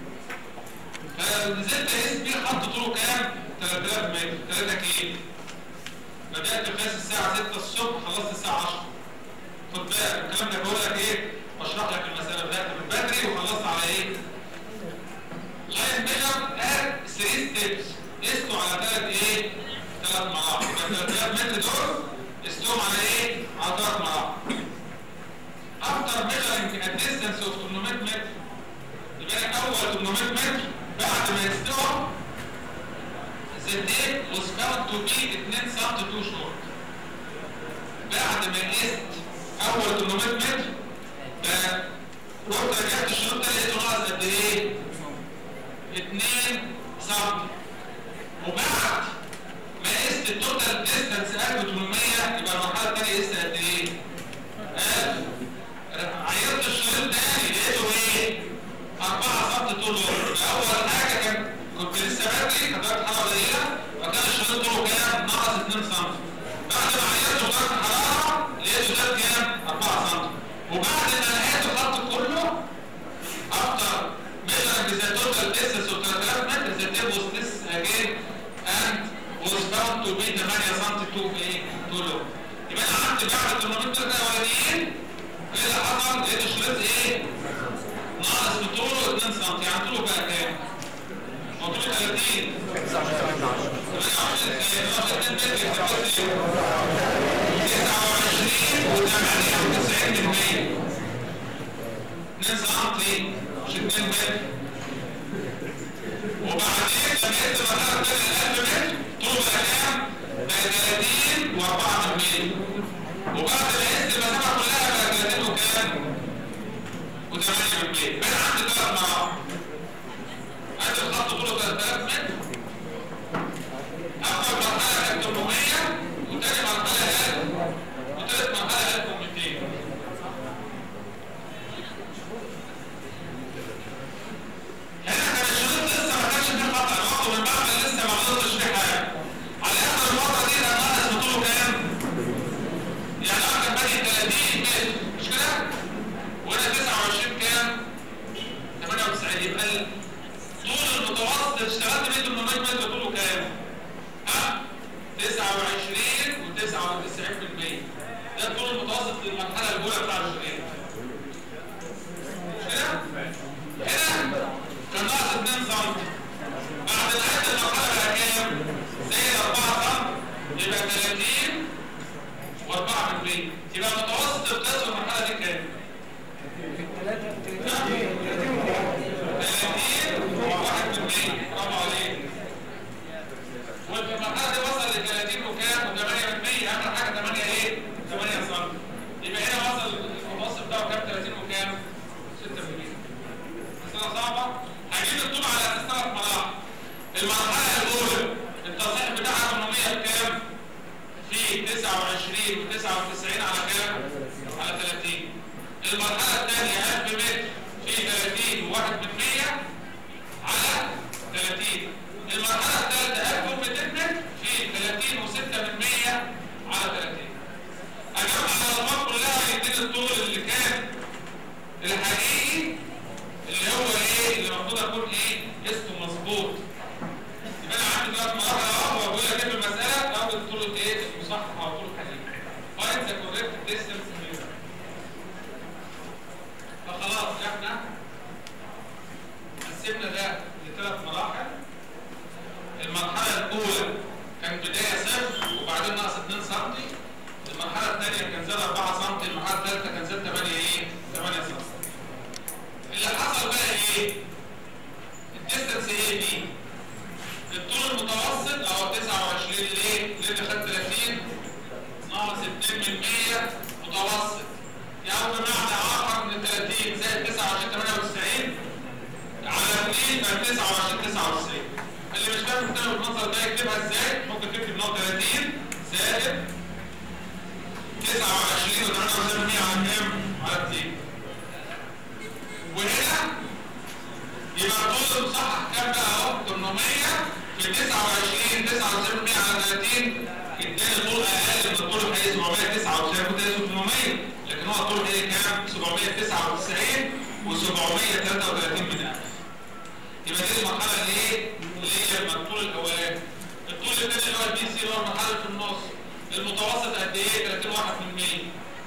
[SPEAKER 1] فنزلت اس بي خط طوله كام؟ 3000 متر 3 كيلو بدأت قياس الساعة 6 الصبح خلصت الساعة 10 خد بالك الكلام ده بقول لك ايه؟ بشرح لك المسألة بدأت من بدري وخلصت على ايه؟ لاين ميجر اد 3 ستيبس قسطوا على ثلاث ايه؟ ثلاث مراحل يبقى 3000 متر دول قستهم على ايه؟ على ثلاث مراحل After measuring a distance of 800 متر يبقى لك أول 800 متر بعد ما يستوى the date was found to be 2 سم too short. بعد ما قست أول 800 متر بقى رحت رجعت الشروط ده لقيته ناقص قد إيه؟ 2 سم. وبعد ما قست التوتال ديستانس 1800 يبقى المرحلة الثانية قست قد إيه؟ 1000 عيرت الشريط تاني لقيته ايه؟ 4 سم طول اول حاجه كان كنت لسه بدري حضرتك حراره قليله وكان الشريط طوله كام؟ ناقص 2 سم بعد ما عيرته درجه الحراره لقيته ده كام؟ 4 سم وبعد ما لقيت الخط كله after measuring the total distance of 3000 meters the tape was this again and was found to be 8 سم to ايه؟ to low يبقى انا عندي بعد ال 800 متر الاولانيين ايه اللي حصل؟ لقيت الشريط ايه؟ ناقص في طوله 2 سم يعني طوله بقى كام؟ هو طوله 30 وبعدين لما انت مثلا تاني 1000 متر طوله بقى كام؟ بقى 30 و4 من 100 وبعد ما قست المسافه كلها بقى 30 وكام؟ و8 من 100 بقى عندي ثلاث مراحل ادي الخط طوله 3000 متر اول مرحله كانت 800 وتاني مرحله كانت المتوسط اشتغلت بيه 800 متر طوله كام؟ ها؟ 29 و99% ده الطول المتوسط للمرحله الاولى بتاع الشريط مش كده؟ هنا كان ناقص 2 سم بعد نهايه المرحله بقى كام؟ زي 4 سم يبقى 30 و4% يبقى متوسط القياس في المرحله دي كام؟ 30 و1% برافو عليك وفي المرحله دي وصل ل 30 وكام و8% اهم حاجه 8 ايه 8 سم يبقى هنا وصل المتوسط بتاعه كام 30 وكام 6% مساله صعبه هجيب الطول على اساس ثلاث مراحل المرحله الاولى التصحيح بتاعها 800 بكام في 29 و99 على كام على 30 المرحله الثانيه 1000 متر في 30 و1% على 30 المرحلة الثالثة 1200 متر في 30 و6% على 30 أجمع الأرقام كلها يديني الطول اللي كان الحقيقي اللي هو إيه اللي المفروض أكون إيه اسمه مظبوط يبقى أنا عندي ثلاث مراحل أهو وبقول لك إيه في المسألة أول طول إيه المصحح أو طول الحقيقي find the correct distance measure فخلاص إحنا قسمنا ده لثلاث مراحل المرحلة الأولى كان بداية صفر وبعدين ناقص 2 سم المرحلة الثانية كان زاد 4 سم المرحلة الثالثة كان زاد 8 إيه؟ 8 سم اللي حصل بقى إيه؟ الديستنس إيه دي؟ الطول المتوسط أو 29 ليه؟ لأن خد 30 ناقص 2 من 100 متوسط يعني بمعنى آخر من 30 زائد 29 98 على 2 بقى 29 99 اللي مش فاهم كتاب المنظر ده يكتبها ازاي ممكن تكتب نقطة 30 زائد 29 و 98 على كام؟ على 2 وهنا يبقى الطول المصحح كام بقى اهو 800 في 29 99 على 30 اداني طول اقل من الطول الحقيقي 799 كنت لازم 800 لكن هو الطول الحقيقي كام؟ 799 و733 من 1000 يبقى دي المرحلة اللي ايه؟ اللي هي الطول الاولاني الطول الثاني اللي هو البي سي اللي هو المرحلة في النص المتوسط قد ايه؟ 30 واحد من 100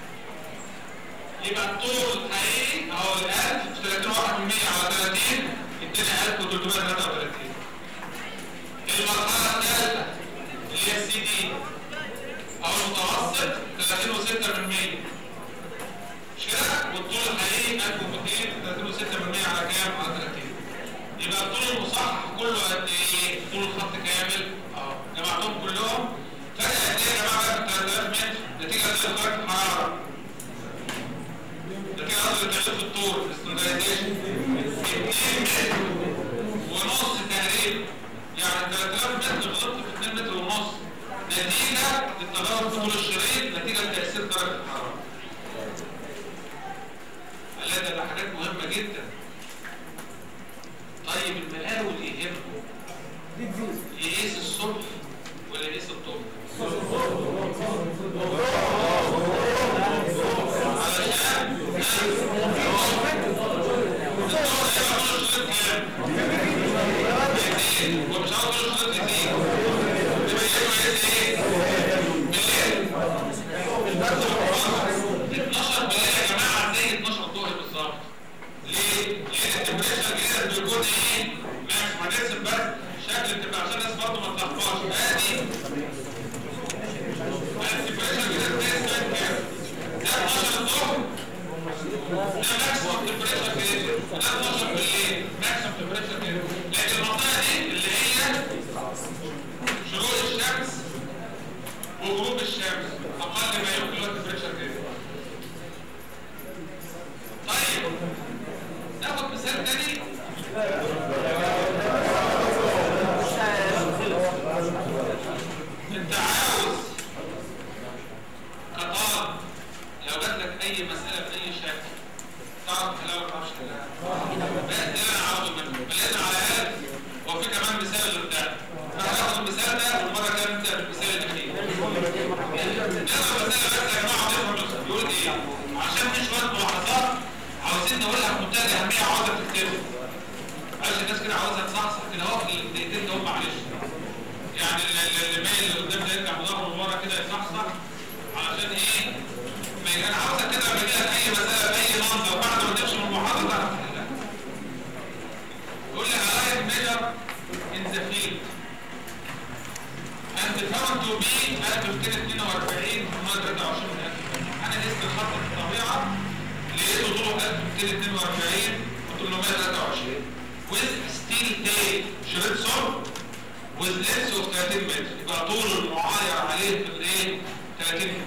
[SPEAKER 1] يبقى الطول الحقيقي اهو ال 1000 في 30 واحد من 100 على 30 ادينا 1333 المرحلة الثالثة اللي هي السي دي او المتوسط 30 و6 من 100 مش كده؟ والطول الحقيقي 1200 30 و6 من 100 على كام؟ على 30 يبقى الطول المصحح كله قد ايه؟ طول الخط كامل اهو جمعتهم كلهم فرق قد ايه يا جماعه في 3000 متر نتيجه لدرجه الحراره نتيجه قصدي تعريف الطول الاستندرديزيشن 2 متر ونص تقريبا يعني 3000 متر غلطت في 2 متر ونص نتيجه للتغير في طول الشريط نتيجه لتاثير درجه الحراره لا ده حاجات مهمه جدا طيب المقاول يهمه يقيس الصبح ولا يقيس الظهر؟ علشان ومش عاوز اقول شغل كتير يبقى يقيس ايه؟ بالليل 12 بالليل يا جماعه زي 12 الظهر بالظبط ليه؟ لان التمبريتشر كده بيكون ايه؟ ماشي هنرسم بس شكل التمبريتشر عشان الناس برضه ما تلخبطش ادي التمبريتشر كده ازاي كام؟ ده 12 الظهر ده ماكسيموم تمبريتشر كده ده 12 بالليل ماكسيموم تمبريتشر كده لكن المنطقه دي اللي هي شروق الشمس وغروب الشمس اقل ما يمكن له تمبريتشر كده طيب ناخد مثال تاني انت عاوز كطالب لو جات لك اي مساله باي شكل تعرف تحلها ولا ما تعرفش تحلها ده اللي انا عاوزه منك بلازم على الاقل هو في كمان مثال اللي قدام هناخد المثال ده والمره الجايه نبدا بالمثال اللي فيه ناخد المثال بس يا جماعه نفهم بيقول ايه عشان في شويه ملاحظات عاوزين نقولها بمنتهى الاهميه وعاوزك تكتبها عشان الناس كده عاوزها تصحصح كده اهو لما يجي لك اي مساله باي منظر بعد ما تمشي من المحاضره تعرف تحلها يقول لي على ميجر ان ذا فيلد and found to be 1242 23 انا قست الخط في الطبيعه لقيته طوله 1242 و 823 with steel tape شريط صلب with length of 30 متر يبقى طول المعاير عليه في الايه 30 متر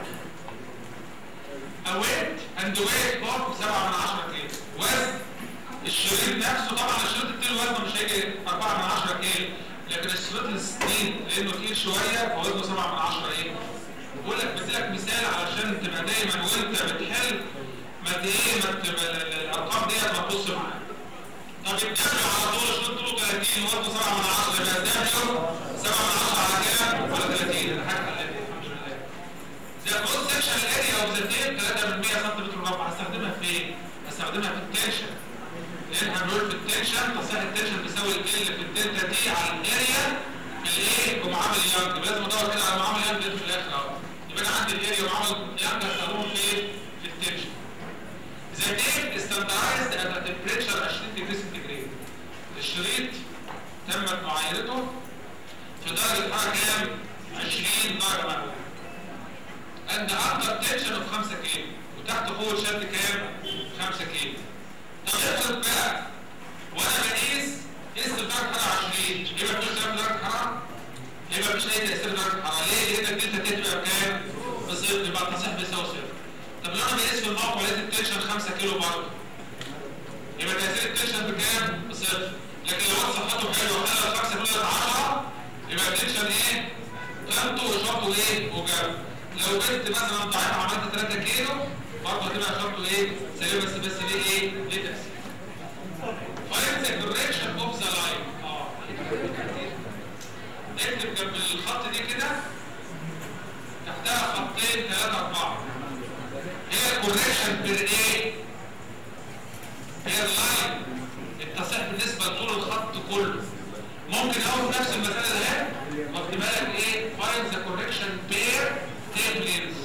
[SPEAKER 1] a weight and weight برضه 7 من 10 كيلو وزن الشريط نفسه طبعا الشريط الكيلو وزنه مش هيجي 4 من 10 كيلو لكن الشريط الستين لانه تقيل شويه فوزنه 7 من 10 ايه بقول لك بديلك مثال علشان تبقى دايما وانت بتحل ما ت- ايه ما ت- ما ال- ال- الارقام ديت ما تبص معاك طب الدبل على طول الشريط طوله 30 وزنه 7 من 10 يبقى الدبل 7 من 10 على كام؟ على 30 انا حاجه حلتها الحمد لله ده كروس سكشن الاريا اوف ذا تيب 3 من 100 سم مربع هستخدمها في ايه؟ هستخدمها في التنشن لان هنقول في التنشن تصحيح التنشن بيساوي ال في الدلتا تي على الاريا الايه بمعامل يانج لازم ادور كده على معامل يانج في الاخر اهو يبقى انا عندي الاريا ومعامل يانج هستخدمهم في ايه؟ في التنشن The tape is standardized at a temperature 20 degree centigrade. الشريط تمت معايرته في درجة حرارة كام؟ 20 درجة مئوية. And under tension of 5 كيلو وتحت قوة شد كام؟ 5 كيلو. طب افرض بقى وانا بقيس قست درجة حرارة 20 يبقى مفيش تأثير درجة حرارة؟ يبقى مفيش أي تأثير درجة حرارة، ليه؟ لأن الدلتا تبقى بكام؟ بصفر يبقى التصحيح بيساوي صفر. طب لو انا بقيس في الموقع لقيت التنشن 5 كيلو برضه يبقى تأثير التنشن بكام؟ بصفر. لكن لو واحد صحته حلوه وخلى 5 كيلو 10 يبقى التنشن ايه؟ قيمته وشرطه ايه؟ وجاب. لو بنت مثلا ضعيفه عملت 3 كيلو برضه هتبقى شرطه ايه؟ سليم بس بس ليه ايه؟ ليه تأثير. Find the direction of the line. اه اكتب جنب الخط دي كده تحتها خطين ثلاثة أربعة هي الكوريكشن بين ايه؟ هي اللاين التصحيح بالنسبة لطول الخط كله ممكن اقول نفس المسألة ده واخد بالك ايه؟ find the correction pair tape length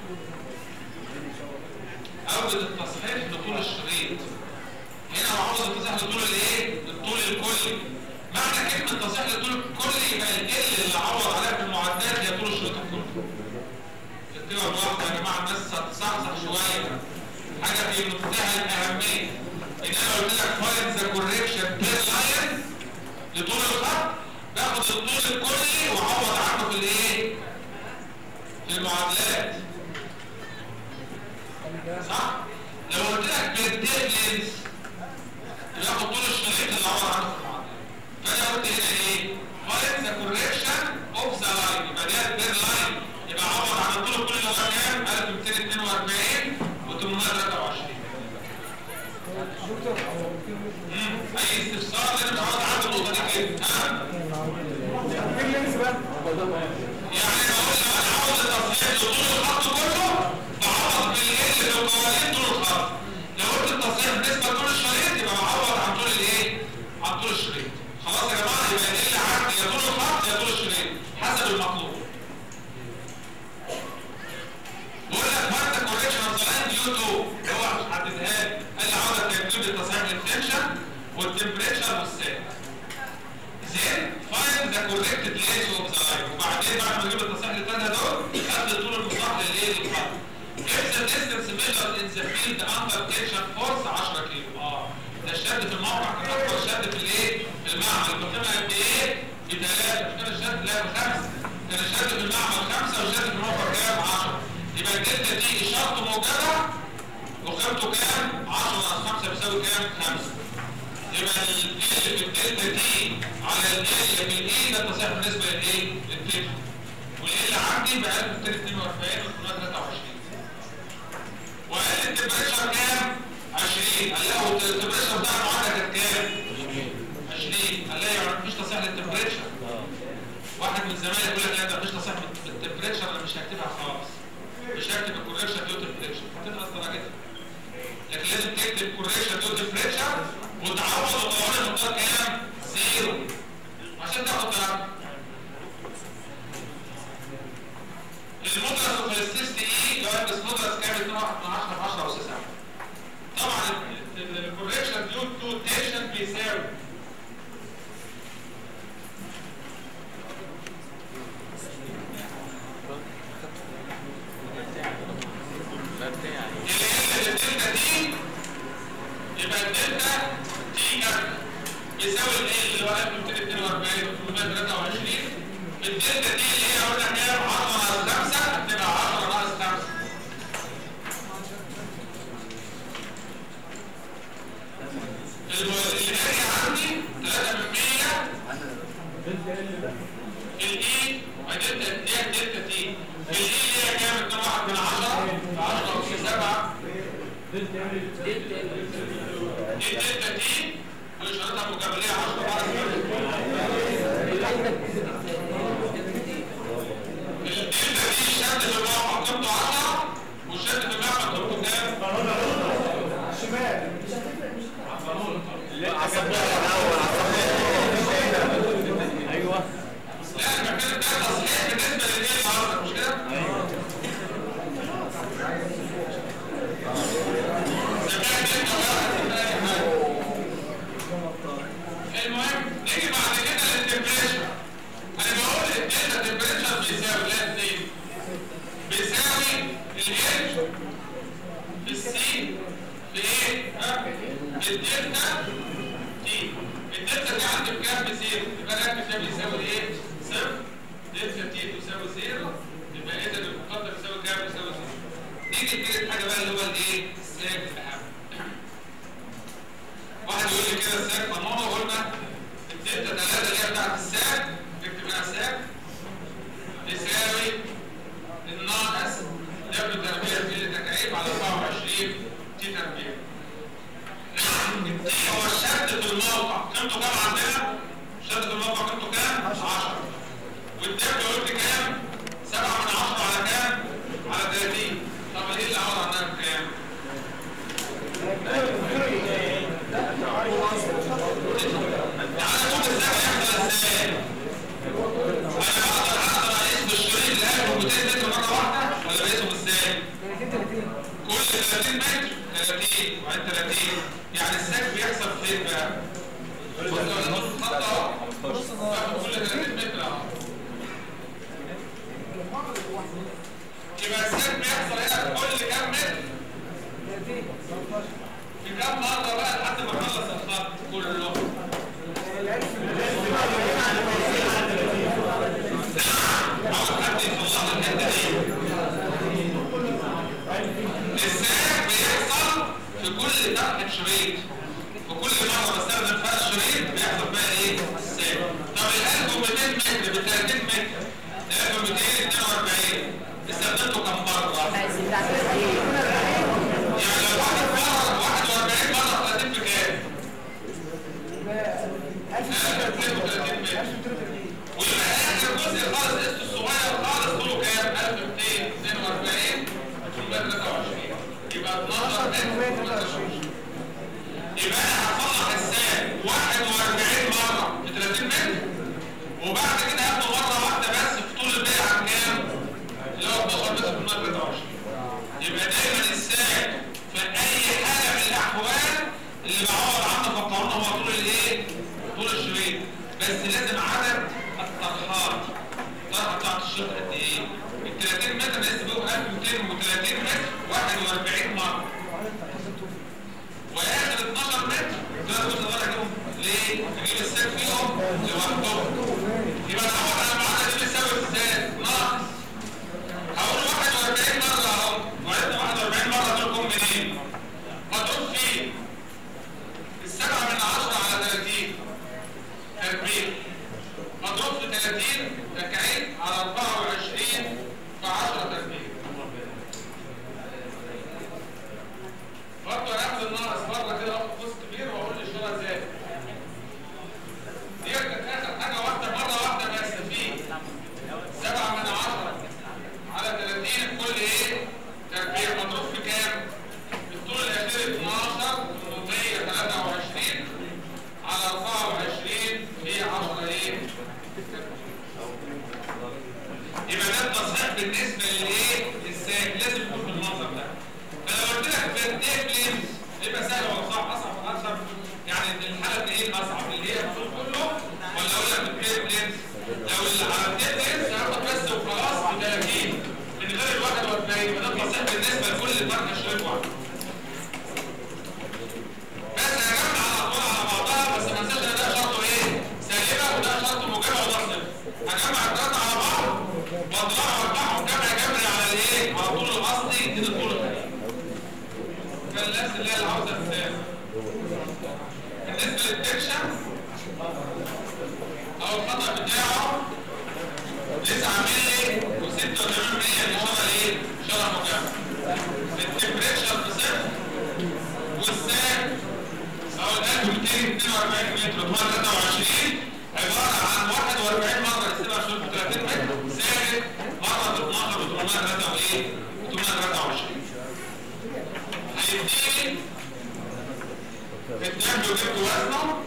[SPEAKER 1] أوجد التصحيح لطول الشريط هنا وعاوز التصحيح لطول الايه؟ الطول الكلي معنى كلمة تصحيح لطول الكلي يبقى ال اللي عوض عليها في المعدات هي طول الشريط الكلي الدول الواحدة يا جماعة الناس هتصحصح شوية حاجة في منتهى الأهمية إن أنا قلت لك فايند ذا كوريكشن بير لاين لطول الخط باخد الطول الكلي وأعوض عنه في الإيه؟ في المعادلات صح؟ لو قلت لك بالديب لينز ياخد طول الشريط اللي عوض عنه في المعادلات فأنا قلت هنا إيه؟ فايند ذا كوريكشن أوف ذا لاين يبقى ده بير لاين يبقى عوض عن الطول الكلي اللي هو كام؟ 1242 و 823
[SPEAKER 2] دكتور هو في
[SPEAKER 1] مم. أي استفسار لأن مش عاوز أعدل النقطة دي كده ها؟
[SPEAKER 2] في لينس بقى
[SPEAKER 1] يعني بقول لو انا عاوز التصحيح لطول الخط كله بعوض بالايه اللي قوانين طول الخط لو قلت التصحيح بالنسبه لطول الشريط يبقى بعوض عن طول الايه عن طول الشريط خلاص يا جماعه يبقى ايه اللي عندي يا طول الخط يا طول الشريط حسب المطلوب بقول لك وانت كوريكشن اوف لاين ديو تو هو حددها لي قال لي عاوزك تكتب لي التصحيح للتنشن والتمبريتشر والسات زين فايند ذا كوريكتد ليس اوف ذا لاين وبعدين بعد ما اجيب التصحيح الثانيه دول خدت طول المصاح للايه للخط If the distance measured in the field under tension force 10 كيلو اه ده الشد في الموقع كان اكبر شد في الايه؟ في المعمل كنت قد ايه؟ بثلاثه مش كان الشد لا بخمسه كان الشد في المعمل خمسه والشد في الموقع كام؟ 10 يبقى الدلتا دي اشارته موجبه وقيمته كام؟ 10 ناقص 5 بيساوي كام؟ 5 يبقى ال في الدلتا دي على ال في الاي ده تصحيح بالنسبه للايه؟ للتيب والايه عندي ب 1242 و 23 وقال التمبريتشر كام؟ 20 قال له التمبريتشر بتاع المعادله كانت كام؟ 20 قال له يعني مفيش تصحيح للتمبريتشر واحد من زمان يقول لك لا ده مفيش تصحيح للتمبريتشر انا مش هكتبها خالص مش هكتب الكوريكشن ديو تمبريتشر هتنقص درجتها لكن لازم تكتب كوريكشن ديو تمبريتشر وتعوض القوانين المقدار كام؟ زيرو عشان تاخد درجه المدرس في السيست اي لو انت المدرس كام 2 1 10 دي الدلتا دي واشارتها مجابليه 10 بعد الدلتا دي شد في الموقع قيمته 10 والشد في الموقع قيمته كام؟
[SPEAKER 4] شمال
[SPEAKER 5] ايوه
[SPEAKER 1] لا المكان ده تصحيح بالنسبه للايه النهارده مش كده؟ سمعت انت بقى المهم نيجي بعد كده للتمبريتشر انا بقول الدلتا تمبريتشر بيساوي لا اتنين بيساوي الاتش في السي في ايه؟ ها؟ الدلتا تي الدلتا دي عندي بكام بزيرو يبقى ده ده بيساوي ايه؟ صفر دلتا تي تساوي زيرو يبقى اذا المقدر يساوي كام؟ يساوي زيرو نيجي لتالت حاجه بقى اللي هو الايه؟ الساك الاهم واحد يقول لي كده الساك ماما قلنا الدلتا 3 اللي هي بتاعت الساك نكتب لها ساك تساوي الناقص دبل تربيع في تكعيب على 24 تي تربيع هو الشد في الموقع قيمته كام عندنا؟ الشد في الموقع قيمته كام؟ 10 والدبل قلت كام؟ 7 من 10 على كام؟ على 30 طب ايه اللي عوض عنها بكام؟ تعالى نشوف ازاي بيحصل ازاي انا اقدر اقدر اقيس بالشريط اللي قاله 200 متر مره واحده ولا بقيسهم ازاي؟
[SPEAKER 4] 30
[SPEAKER 1] كل 30 متر 30 وبعدين 30 يعني الساك بيحصل فين بقى؟ بص ولا نص خط اهو باخد كل 30 متر اهو يبقى الساك بيحصل هنا في كل كام متر؟ في كام مره بقى لحد ما اخلص الخط كله؟ عاوز حد يصلح الحته دي الساك بيحصل في كل فتحة شريط في كل مرة بستخدم فرق شريط بيحصل بقى ايه؟ الساك طب القلب 200 متر ب 30 متر القلب 242 استخدمته كم مرة؟ يعني لو واحد مرة 41 مرة 30 بكام؟ 1230 متر ويبقى اخر جزء خالص قسط الصغير خالص طوله كام؟ 1242 823 يبقى 12 متر يبقى انا هصلح الساك 41 مره ب 30 متر وبعد كده هاخده مره واحده بس في طول البيع عن كام؟ اللي هو 12 متر في 23 يبقى دايما الساك في اي حاله من الاحوال اللي بعوض عنه في القانون هو طول الايه؟ طول الشريط بس لازم عدد الطرحات الطرحه بتاعت الشريط قد ايه؟ ال 30 متر لازم يبقوا 1230 متر 41 مره واخر 12 متر ده كنت اقدر اجيبهم ليه؟ اجيب الساك فيهم لوحدهم يبقى العوض على المعادله دي بتساوي ازاي؟ ناقص هقول 41 مره اهو وعرفنا 41 مره دول جم منين؟ مضروب فيه السبعه من 10 على 30 تربيع مضروب في 30 تكعيب على 24 في 10 تربيع برضه هاخد الناقص بره كده اخد قوس كبير واقول الاشاره ازاي دي كانت اخر حاجه واحده مره واحده بس فيه 7 من 10 على 30 كل ايه تربيع مضروب في كام الطول الاخير 12 823 على 24 في 10 ايه يبقى ده التصحيح بالنسبه للايه للساك لازم يكون بالمنظر ده فلو قلت لك في الايه بليمز يبقى سهل ولا صعب اصعب اصعب يعني الحاله دي ايه الاصعب اللي هي الطول كله ولا اقول لك البلاي بليمز لو اللي على البلاي بليمز هاخد بس وخلاص ب 30 من غير ال 41 يبقى ده التصحيح بالنسبه لكل فرقه شريط واحد بس هجمع على طول على بعضها بس ما انساش ان ده شرطه ايه؟ سالبه وده شرطه موجبه وده صفر هجمع الثلاثه على بعض واطلع وارجعهم جمع جمري على الايه؟ على طول الاصلي كده طول الحقيقي فالناس اللي هي اللي عاوزه تسافر بالنسبه للتكشن او الخطا بتاعه 9 مللي و86 مللي اشاره ايه؟ اشاره مجمع التمبريتشر بصفر يديني الدم وجبت وزنه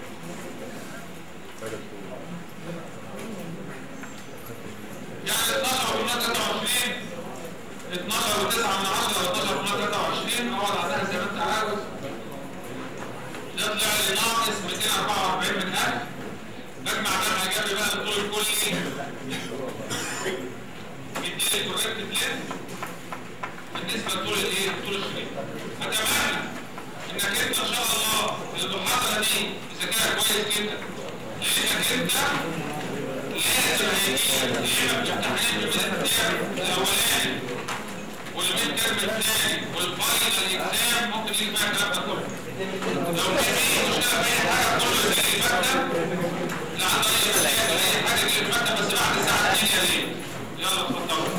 [SPEAKER 1] يعني 12 و 23 12 و 9 من 10 و 12 و 23 اقعد عليها زي ما انت عاوز يطلع لي ناقص 244 من 1000 بجمع جمع ايجابي بقى للطول الكلي يديني كوريكت بلين بالنسبه لطول الايه؟ طول الشريط اتمنى انك انت ان شاء الله المحاضره دي تذاكرها كويس جدا لانك انت لازم هيجي يا اما امتحانات الترم الاولاني والميد ترم الثاني والفاينل اكزام ممكن يجي فيها الكلام ده كله لو في اي مشكله في اي حاجه كله زي المكتب لا عنده اي مشاكل اي حاجه زي المكتب بس بعد الساعه 2 يا ريت يلا اتفضلوا